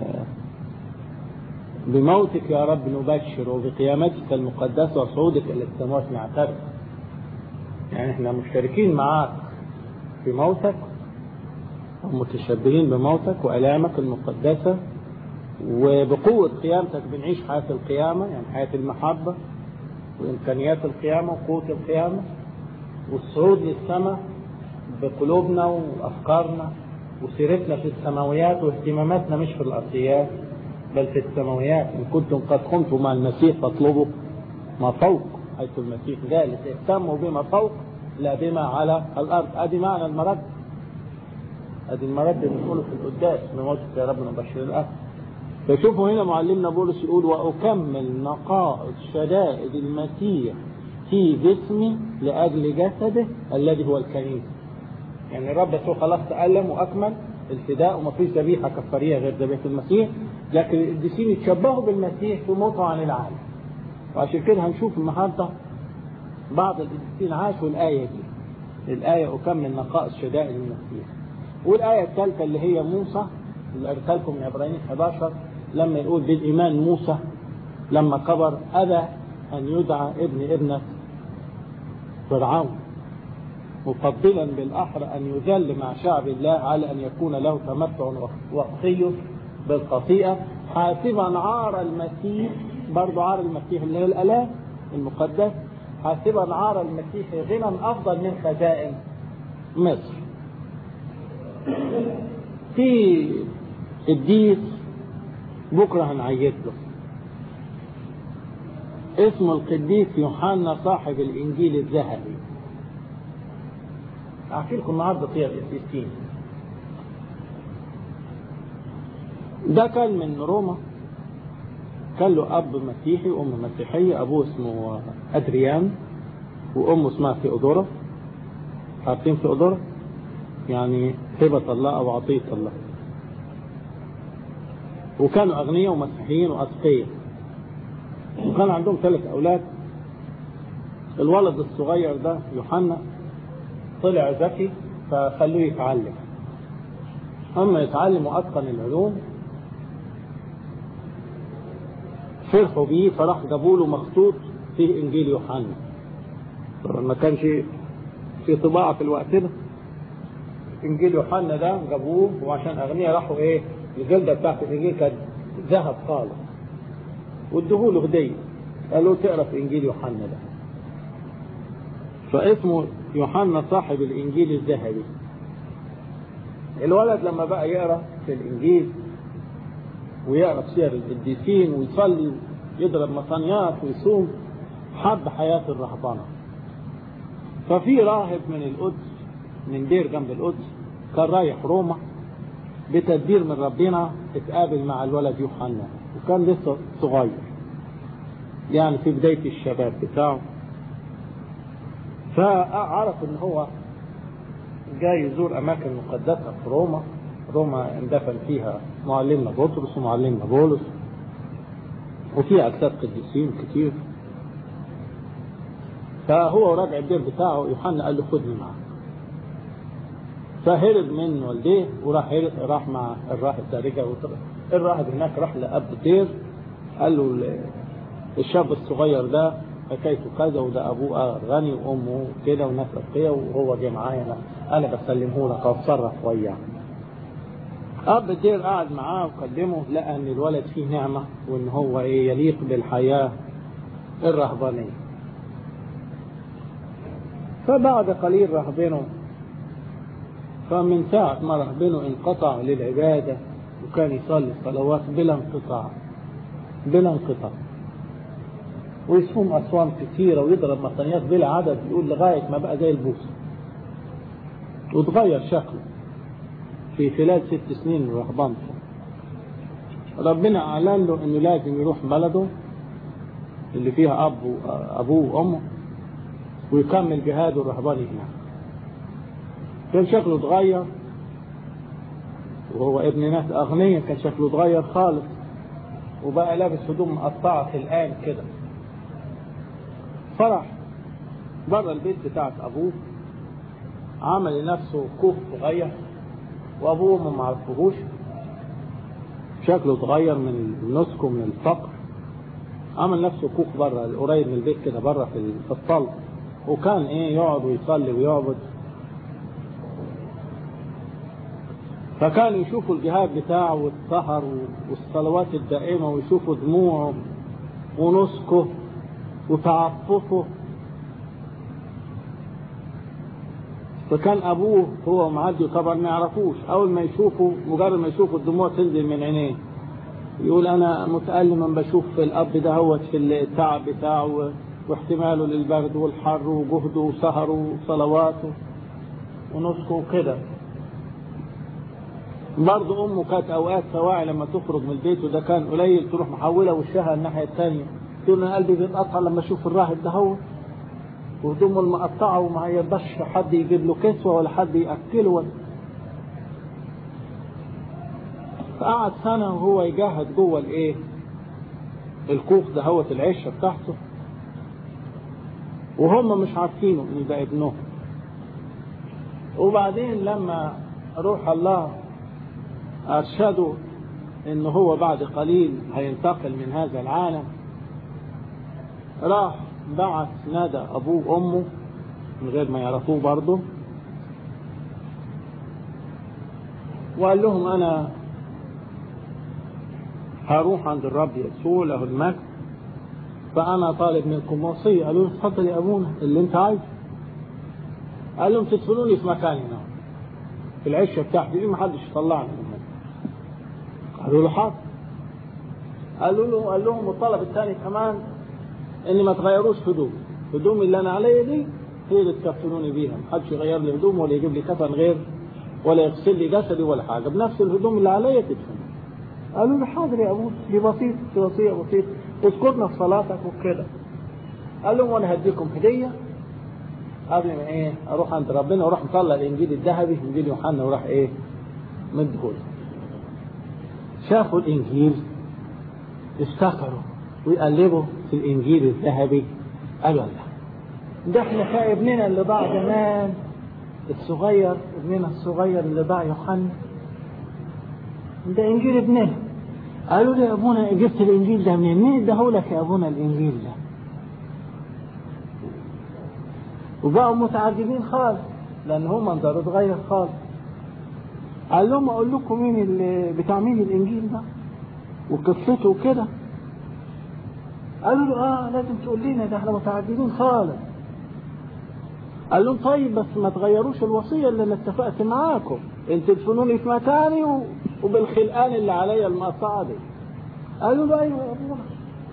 بموتك يا رب نبشر وبقيامتك المقدسة وصعودك إلى السماوات نعترف يعني احنا مشتركين معاك في موتك ومتشبهين بموتك وألامك المقدسة وبقوة قيامتك بنعيش حياة القيامة يعني حياة المحبة وإمكانيات القيامة وقوة القيامة والصعود للسماء بقلوبنا وأفكارنا وسيرتنا في السماويات واهتماماتنا مش في الأرضيات بل في السماويات إن كنتم قد خنتم مع المسيح فاطلبوا ما فوق حيث المسيح جالس اهتموا بما فوق لا بما على الأرض أدي معنى المرد أدي المرد اللي بنقوله في القداس بموتك يا رب نبشر الأهل فشوفوا هنا معلمنا بولس يقول وأكمل نقائص شدائد المسيح في جسمي لأجل جسده الذي هو الكنيسة يعني الرب يسوع خلاص تألم وأكمل الفداء وما فيش ذبيحة كفارية غير ذبيحة المسيح لكن القديسين يتشبهوا بالمسيح في موته عن العالم وعشان كده هنشوف النهارده بعض القديسين عاشوا الآية دي الآية أكمل نقائص شدائد المسيح والآية الثالثة اللي هي موسى اللي قلت لكم من عبرانيين 11 لما يقول بالإيمان موسى لما كبر أبى أن يدعى ابن ابنة فرعون مفضلا بالأحرى أن يذل مع شعب الله على أن يكون له تمتع وقتي بالخطيئة حاسبا عار المسيح برضو عار المسيح اللي هي الآلام المقدس حاسبا عار المسيح غنى أفضل من خزائن مصر في الديس بكرة هنعيد له اسمه القديس يوحنا صاحب الإنجيل الذهبي أحكي لكم النهارده فيها القديسين ده كان من روما كان له أب مسيحي وأم مسيحية أبوه اسمه أدريان وأمه اسمها ثيودورا عارفين ثيودورا؟ يعني هبة الله أو عطية الله وكانوا أغنياء ومسيحيين وأتقياء وكان عندهم ثلاث أولاد الولد الصغير ده يوحنا طلع ذكي فخلوه يتعلم أما يتعلم وأتقن العلوم فرحوا بيه فراح جابوا له مخطوط فيه إنجيل يوحنا طبعا ما كانش في طباعة في الوقت ده إنجيل يوحنا ده جابوه وعشان أغنياء راحوا إيه الجلدة بتاعت الإنجيل كانت ذهب خالص وادوه له هدية قالوا تقرا في إنجيل يوحنا ده فاسمه يوحنا صاحب الإنجيل الذهبي الولد لما بقى يقرا في الإنجيل ويقرا في سير القديسين ويصلي يضرب مطانيات ويصوم حب حياة الرهبنة ففي راهب من القدس من دير جنب القدس كان رايح روما بتدبير من ربنا اتقابل مع الولد يوحنا وكان لسه صغير يعني في بداية الشباب بتاعه فعرف ان هو جاي يزور اماكن مقدسة في روما روما اندفن فيها معلمنا بطرس ومعلمنا بولس وفيها اجساد قديسين كتير فهو راجع الدير بتاعه يوحنا قال له خدني معاك فهرب من والديه وراح راح مع الراهب ده رجع الراهب هناك راح لاب دير قال له الشاب الصغير ده حكايته كذا وده ابوه غني وامه كده وناس اتقياء وهو جه معايا انا انا بسلمه لك اتصرف وياه اب الدير قعد معاه وكلمه لقى ان الولد فيه نعمه وان هو ايه يليق بالحياه الرهبانيه فبعد قليل رهبنه فمن ساعة ما رهبنه انقطع للعبادة وكان يصلي الصلوات بلا انقطاع بلا انقطاع ويصوم أصوام كثيرة ويضرب مطنيات بلا عدد يقول لغاية ما بقى زي البوس وتغير شكله في خلال ست سنين من رهبانته ربنا أعلن له إنه لازم يروح بلده اللي فيها أب أبوه وأمه ويكمل جهاده الرهباني هناك كان شكله اتغير وهو ابن ناس أغنياء كان شكله اتغير خالص وبقى لابس هدوم مقطعة في الآن كده فرح بره البيت بتاعت أبوه عمل لنفسه كوخ صغير وأبوه ما معرفوهوش شكله اتغير من النسك ومن الفقر عمل نفسه كوخ بره قريب من البيت كده بره في الطل وكان ايه يقعد ويصلي ويعبد فكانوا يشوفوا الجهاد بتاعه والسهر والصلوات الدائمة ويشوفوا دموعه ونسكه وتعففه فكان أبوه هو معدي طبعا ما يعرفوش أول ما يشوفوا مجرد ما يشوفوا الدموع تنزل من عينيه يقول أنا متألما بشوف الأب ده هو في التعب بتاعه واحتماله للبرد والحر وجهده وسهره وصلواته ونسكه وكده برضه امه كانت اوقات سواعي لما تخرج من البيت وده كان قليل تروح محوله وشها الناحيه الثانيه تقول انا قلبي بيتقطع لما اشوف الراهب ده هو وهدومه المقطعه وما يقدرش حد يجيب له كسوه ولا حد ياكله ولا فقعد سنه وهو يجاهد جوه الايه الكوخ ده هو العشه بتاعته وهم مش عارفينه ان ده ابنهم وبعدين لما روح الله أرشده إن هو بعد قليل هينتقل من هذا العالم راح بعت نادى أبوه وأمه من غير ما يعرفوه برضه وقال لهم أنا هروح عند الرب يسوع له المجد فأنا طالب منكم وصية قالوا له اتفضل يا أبونا اللي أنت عايزه قال لهم تدفنوني في مكاني هنا في العشة بتاعتي دي ما حدش يطلعني من هنا قالوا له حاضر قالوا له قال لهم الطلب الثاني كمان ان ما تغيروش هدوم هدومي اللي انا عليا دي هي اللي تكفنوني بيها ما حدش يغير لي هدوم ولا يجيب لي كفن غير ولا يغسل لي جسدي ولا حاجه بنفس الهدوم اللي عليا تدفن قالوا له حاضر يا ابونا دي بسيط دي وصيه بسيطه اذكرنا في صلاتك وكده قال لهم وانا هديكم هديه قبل ما ايه اروح عند ربنا واروح مطلع الانجيل الذهبي انجيل يوحنا وراح ايه مدهول شافوا الانجيل افتكروا ويقلبوا في الانجيل الذهبي قالوا لا ده احنا في ابننا اللي ضاع زمان الصغير ابننا الصغير اللي ضاع يوحنا ده انجيل ابننا قالوا لي يا ابونا جبت الانجيل ده منين؟ مين اداهولك يا ابونا الانجيل ده؟ وبقوا متعجبين خالص لان هم منظره اتغير خالص قال لهم اقول لكم مين اللي بتاع مين الانجيل ده وقصته وكده قالوا له اه لازم تقول لنا ده احنا متعجبين خالص قال لهم طيب بس ما تغيروش الوصيه اللي انا اتفقت معاكم انتوا تدفنوني في مكاني و... وبالخلقان اللي عليا المصاعد قالوا له ايوه يا ابونا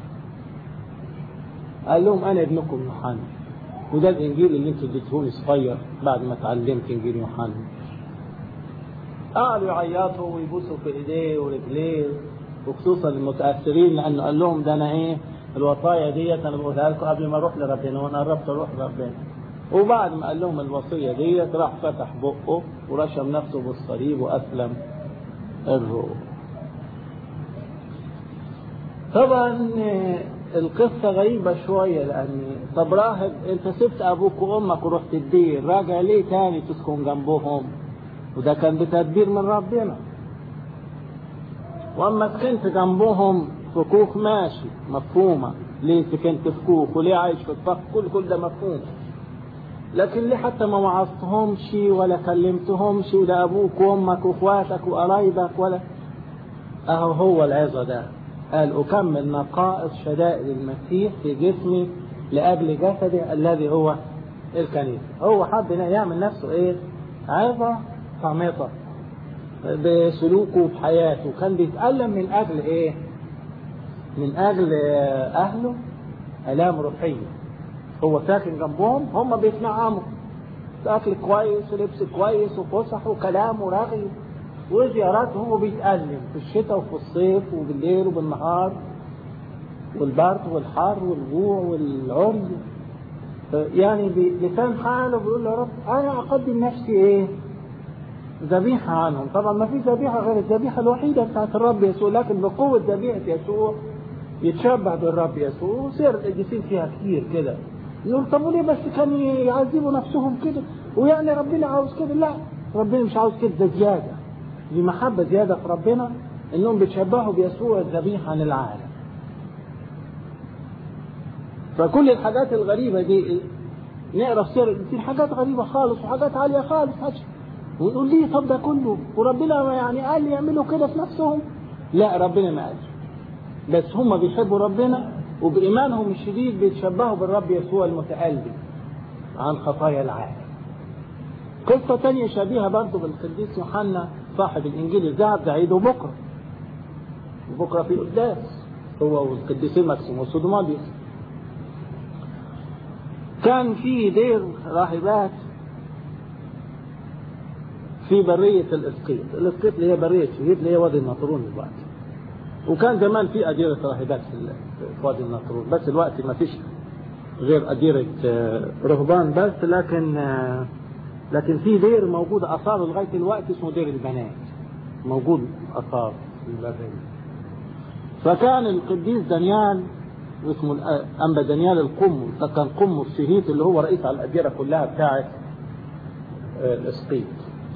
قال لهم انا ابنكم يوحنا وده الانجيل اللي انتوا اديتهولي صغير بعد ما اتعلمت انجيل يوحنا قعدوا يعيطوا ويبوسوا في ايديه ورجليه وخصوصا المتاثرين لانه قال لهم ده انا ايه الوصايا ديت انا بقولها لكم قبل ما اروح لربنا وانا قربت اروح لربنا وبعد ما قال لهم الوصيه ديت راح فتح بقه ورشم نفسه بالصليب واسلم الروح طبعا القصة غريبة شوية لأن طب راهب أنت سبت أبوك وأمك ورحت الدير راجع ليه تاني تسكن جنبهم وده كان بتدبير من ربنا وأما سكنت جنبهم في كوخ ماشي مفهومة ليه سكنت في كوخ وليه عايش في الفخ كل كل ده مفهوم لكن ليه حتى ما وعظتهمش ولا كلمتهمش وده أبوك وأمك وإخواتك وقرايبك ولا أهو هو العظة ده قال أكمل نقائص شدائد المسيح في جسمي لأجل جسدي الذي هو الكنيسة هو حب يعمل نفسه إيه عظة صامتة بسلوكه وفي حياته كان بيتألم من أجل إيه من أجل أهله آلام روحية هو ساكن جنبهم هم بيتنعموا أكل كويس ولبس كويس وفسح وكلام ورغي وزيارات هو بيتألم في الشتاء وفي الصيف وبالليل وبالنهار والبرد والحر والجوع والعري يعني بلسان حاله بيقول له يا رب انا اقدم نفسي ايه؟ ذبيحة عنهم طبعا ما في ذبيحة غير الذبيحة الوحيدة بتاعت الرب يسوع لكن بقوة ذبيحة يسوع يتشبع بالرب يسوع وسير القديسين فيها كتير كده يقول طب وليه بس كانوا يعذبوا نفسهم كده ويعني ربنا عاوز كده لا ربنا مش عاوز كده ده زيادة دي محبة زيادة في ربنا انهم بيتشبهوا بيسوع الذبيحة عن العالم فكل الحاجات الغريبة دي نقرا في سير القديسين حاجات غريبة خالص وحاجات عالية خالص حاجة ونقول ليه طب ده كله وربنا يعني قال يعملوا كده في نفسهم لا ربنا ما قالش بس هم بيحبوا ربنا وبإيمانهم الشديد بيتشبهوا بالرب يسوع المتألم عن خطايا العالم قصة تانية شبيهة برضه بالقديس يوحنا صاحب الإنجيل الذهب ده عيده بكرة وبكرة في قداس هو والقديسين مكسيم والسودوماليوس كان في دير راهبات في برية الإسقيط الإسقيط اللي هي برية شهيد اللي هي وادي النطرون دلوقتي وكان زمان في أديرة راهبات في وادي النطرون بس الوقت ما فيش غير أديرة رهبان بس لكن لكن في دير موجود اثاره لغايه الوقت اسمه دير البنات موجود اثار في البريه فكان القديس دانيال واسمه انبا دانيال القمص ده كان قمص شهيد اللي هو رئيس على الاديره كلها بتاعت الاسقيط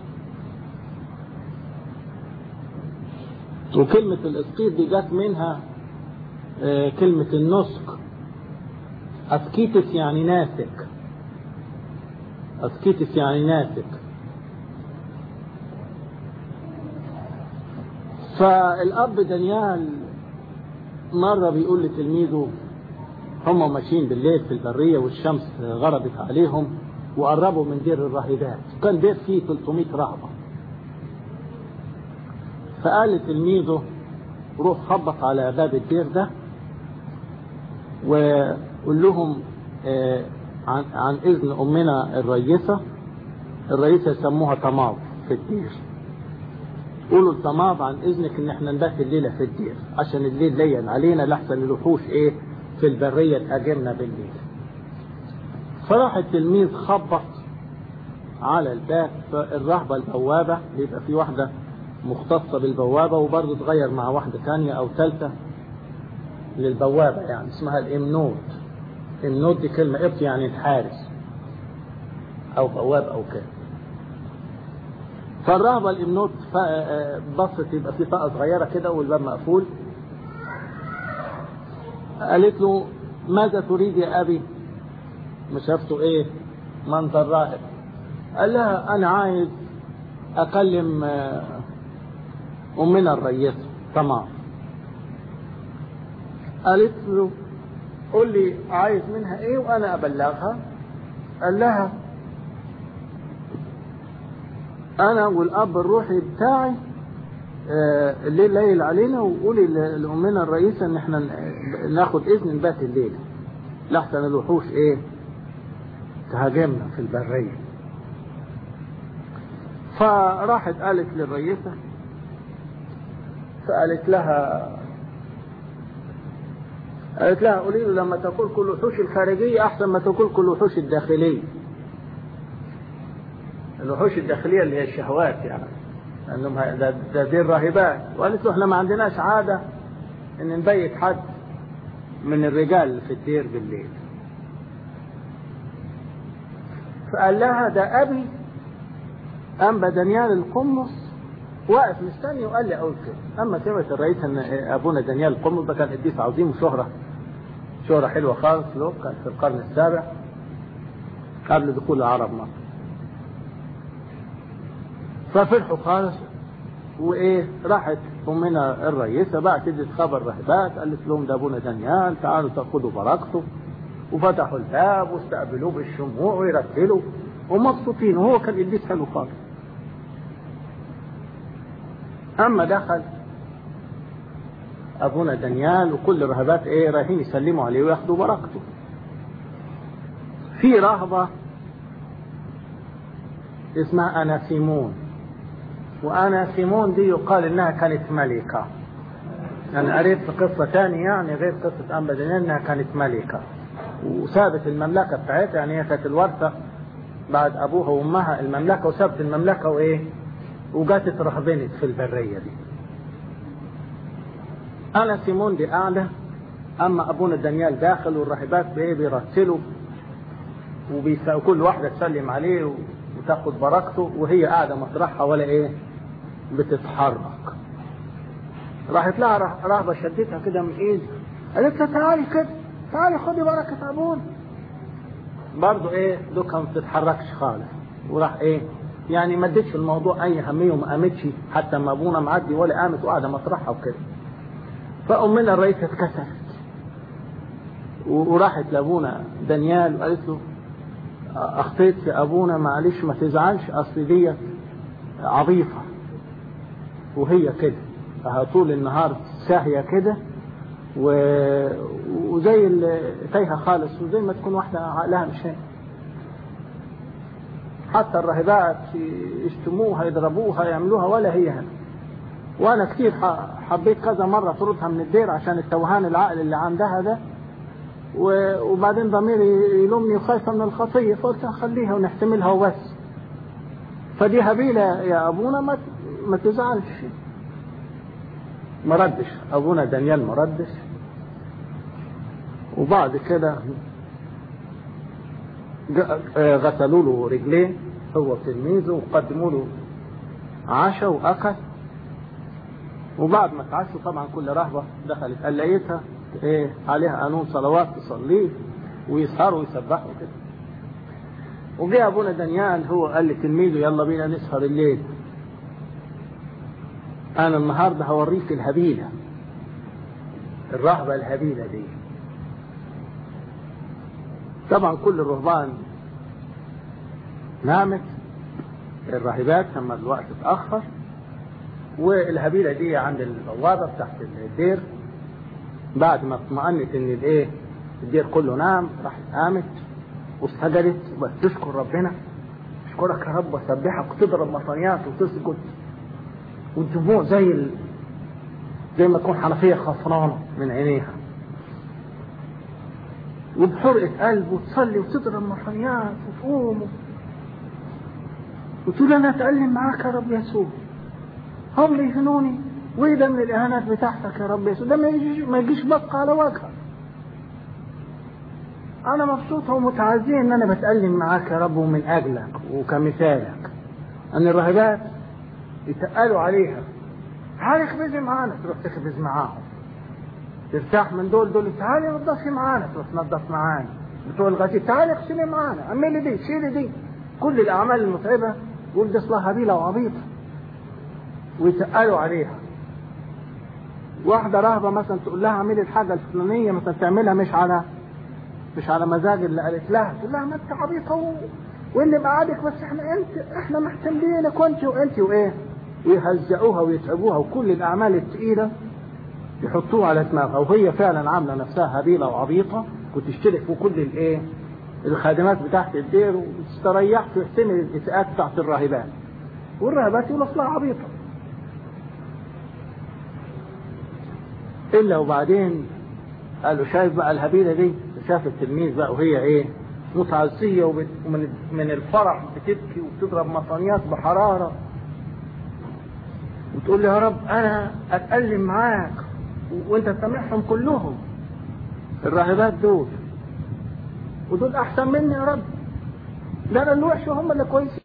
وكلمة الاسقيط دي جت منها كلمة النسك اسكيتس يعني ناسك اسكيتس يعني ناسك فالاب دانيال مرة بيقول لتلميذه هم ماشيين بالليل في البرية والشمس غربت عليهم وقربوا من دير الراهبات كان دير فيه 300 رهبة فقال لتلميذه روح خبط على باب الدير ده وقول لهم آه عن, عن إذن أمنا الرئيسة الرئيسة يسموها طماط في الدير قولوا الطماط عن إذنك إن احنا نبات الليلة في الدير عشان الليل لين علينا لحسن الوحوش إيه في البرية تهاجمنا بالليل فراح التلميذ خبط على الباب الرهبة البوابة بيبقى في واحدة مختصة بالبوابة وبرضه تغير مع واحدة ثانية أو ثالثة للبوابة يعني اسمها الإمنود النود دي كلمة قبط يعني الحارس أو بواب أو كده فالرهبة الإمنود بصت يبقى في طاقة صغيرة كده والباب مقفول قالت له ماذا تريد يا أبي مش شافته إيه منظر راهب قال لها أنا عايز أكلم أمنا الرئيسة تمام قالت له قول لي عايز منها ايه وانا ابلغها قال لها انا والاب الروحي بتاعي آه الليل ليل علينا وقولي لامنا الرئيسه ان احنا ناخد اذن نبات الليله لحسن الوحوش ايه تهاجمنا في البريه فراحت قالت للرئيسه فقالت لها قالت لها قولي له لما تقول كل الوحوش الخارجية أحسن ما تقول كل الوحوش الداخلية الوحوش الداخلية اللي هي الشهوات يعني لأنهم ده, ده دي الراهبات وقالت له احنا ما عندناش عادة إن نبيت حد من الرجال في الدير بالليل فقال لها ده أبي أنبا دانيال القمص واقف مستني وقال لي اقول كده اما سمعت الرئيس ان ابونا دانيال القمص ده كان قديس عظيم وشهره شهره حلوه خالص له كان في القرن السابع قبل دخول العرب مصر ففرحوا خالص وايه راحت امنا الرئيسه بقى تدي خبر رهبات قالت لهم ده ابونا دانيال تعالوا تاخدوا بركته وفتحوا الباب واستقبلوه بالشموع ويرتلوا ومبسوطين وهو كان قديس حلو خالص أما دخل أبونا دانيال وكل الرهبات إيه رايحين يسلموا عليه وياخدوا بركته في رهبة اسمها أنا سيمون وأنا سيمون دي يقال إنها كانت ملكة أنا قريت في قصة تانية يعني غير قصة أنبا دانيال إنها كانت ملكة وسابت المملكة بتاعتها يعني هي كانت الورثة بعد أبوها وأمها المملكة وسابت المملكة وإيه وجات اترهبنت في البرية دي أنا سيمون دي قاعدة أما أبونا دانيال داخل والراهبات بإيه بيرتلوا وكل واحدة تسلم عليه وتاخد بركته وهي قاعدة مطرحها ولا إيه بتتحرك راحت لها رهبة شدتها كده من إيد قالت لها تعالي كده تعالي خدي بركة أبونا برضه إيه دوكها ما بتتحركش خالص وراح إيه يعني ما ادتش الموضوع اي اهميه وما قامتش حتى ما ابونا معدي ولا قامت وقاعده مطرحها وكده فامنا الرئيسه اتكسفت وراحت لابونا دانيال وقالت له اخطيت في ابونا معلش ما تزعلش اصل دي عظيفه وهي كده طول النهار ساهيه كده و... وزي تايهه خالص وزي ما تكون واحده عقلها مش هنا حتى الراهبات يشتموها يضربوها يعملوها ولا هي هنا وانا كتير حبيت كذا مرة طردها من الدير عشان التوهان العقل اللي عندها ده وبعدين ضميري يلومني وخايفة من الخطية فقلت خليها ونحتملها وبس فدي هبيلة يا ابونا ما ما تزعلش ما ردش ابونا دانيال ما ردش وبعد كده غسلوا له رجليه هو تلميذه وقدموا له عشاء وأكل وبعد ما اتعشوا طبعا كل رهبة دخلت قليتها ايه عليها قانون صلوات تصليه ويسهروا ويسبحوا كده وجاء ابونا دانيال هو قال لتلميذه يلا بينا نسهر الليل انا النهارده هوريك الهبيله الرهبه الهبيله دي طبعا كل الرهبان نامت الراهبات لما الوقت اتاخر والهبيله دي عند البوابه تحت الدير بعد ما اطمأنت ان الايه الدير كله نام راحت قامت وسجدت وتشكر ربنا اشكرك يا رب واسبحك وتضرب مطريات وتسجد والدموع زي ال... زي ما تكون حنفيه خسرانه من عينيها وبحرقة قلب وتصلي وتضرب مطريات وتقوم وتقول انا اتألم معاك يا رب يسوع هم يهنوني وايه ده من الاهانات بتاعتك يا رب يسوع ده ما يجيش ما يجيش بق على وجهك انا مبسوطه ومتعزيه ان انا بتألم معاك يا رب ومن اجلك وكمثالك ان الراهبات يتقالوا عليها تعالي اخبزي معانا تروح تخبز معاهم ترتاح من دول دول تعالي نضفي معانا تروح تنضف معانا بتوع الغسيل تعالي اغسلي معانا اعملي دي شيلي دي كل الاعمال المتعبه يقول دي اصلها هبيله وعبيطه ويتقالوا عليها واحدة رهبة مثلا تقول لها اعملي الحاجة الفلانية مثلا تعملها مش على مش على مزاج اللي قالت لها تقول لها ما انت عبيطة و... واللي بعدك بس احنا انت احنا محتملينك وانت وانت وايه ويهزقوها ويتعبوها وكل الاعمال الثقيلة يحطوها على دماغها وهي فعلا عاملة نفسها هبيلة وعبيطة وتشترك في كل الايه الخادمات بتاعت الدير وتستريح تحتمل الاساءات بتاعت الراهبات والراهبات يقول اصلها عبيطه الا وبعدين قالوا شايف بقى الهبيله دي شاف التلميذ بقى وهي ايه متعزيه ومن من الفرح بتبكي وبتضرب مطانيات بحراره وتقول لي يا رب انا اتألم معاك وانت سامعهم كلهم الراهبات دول ودول احسن مني يا رب ده انا الوحش وهم اللي كويسين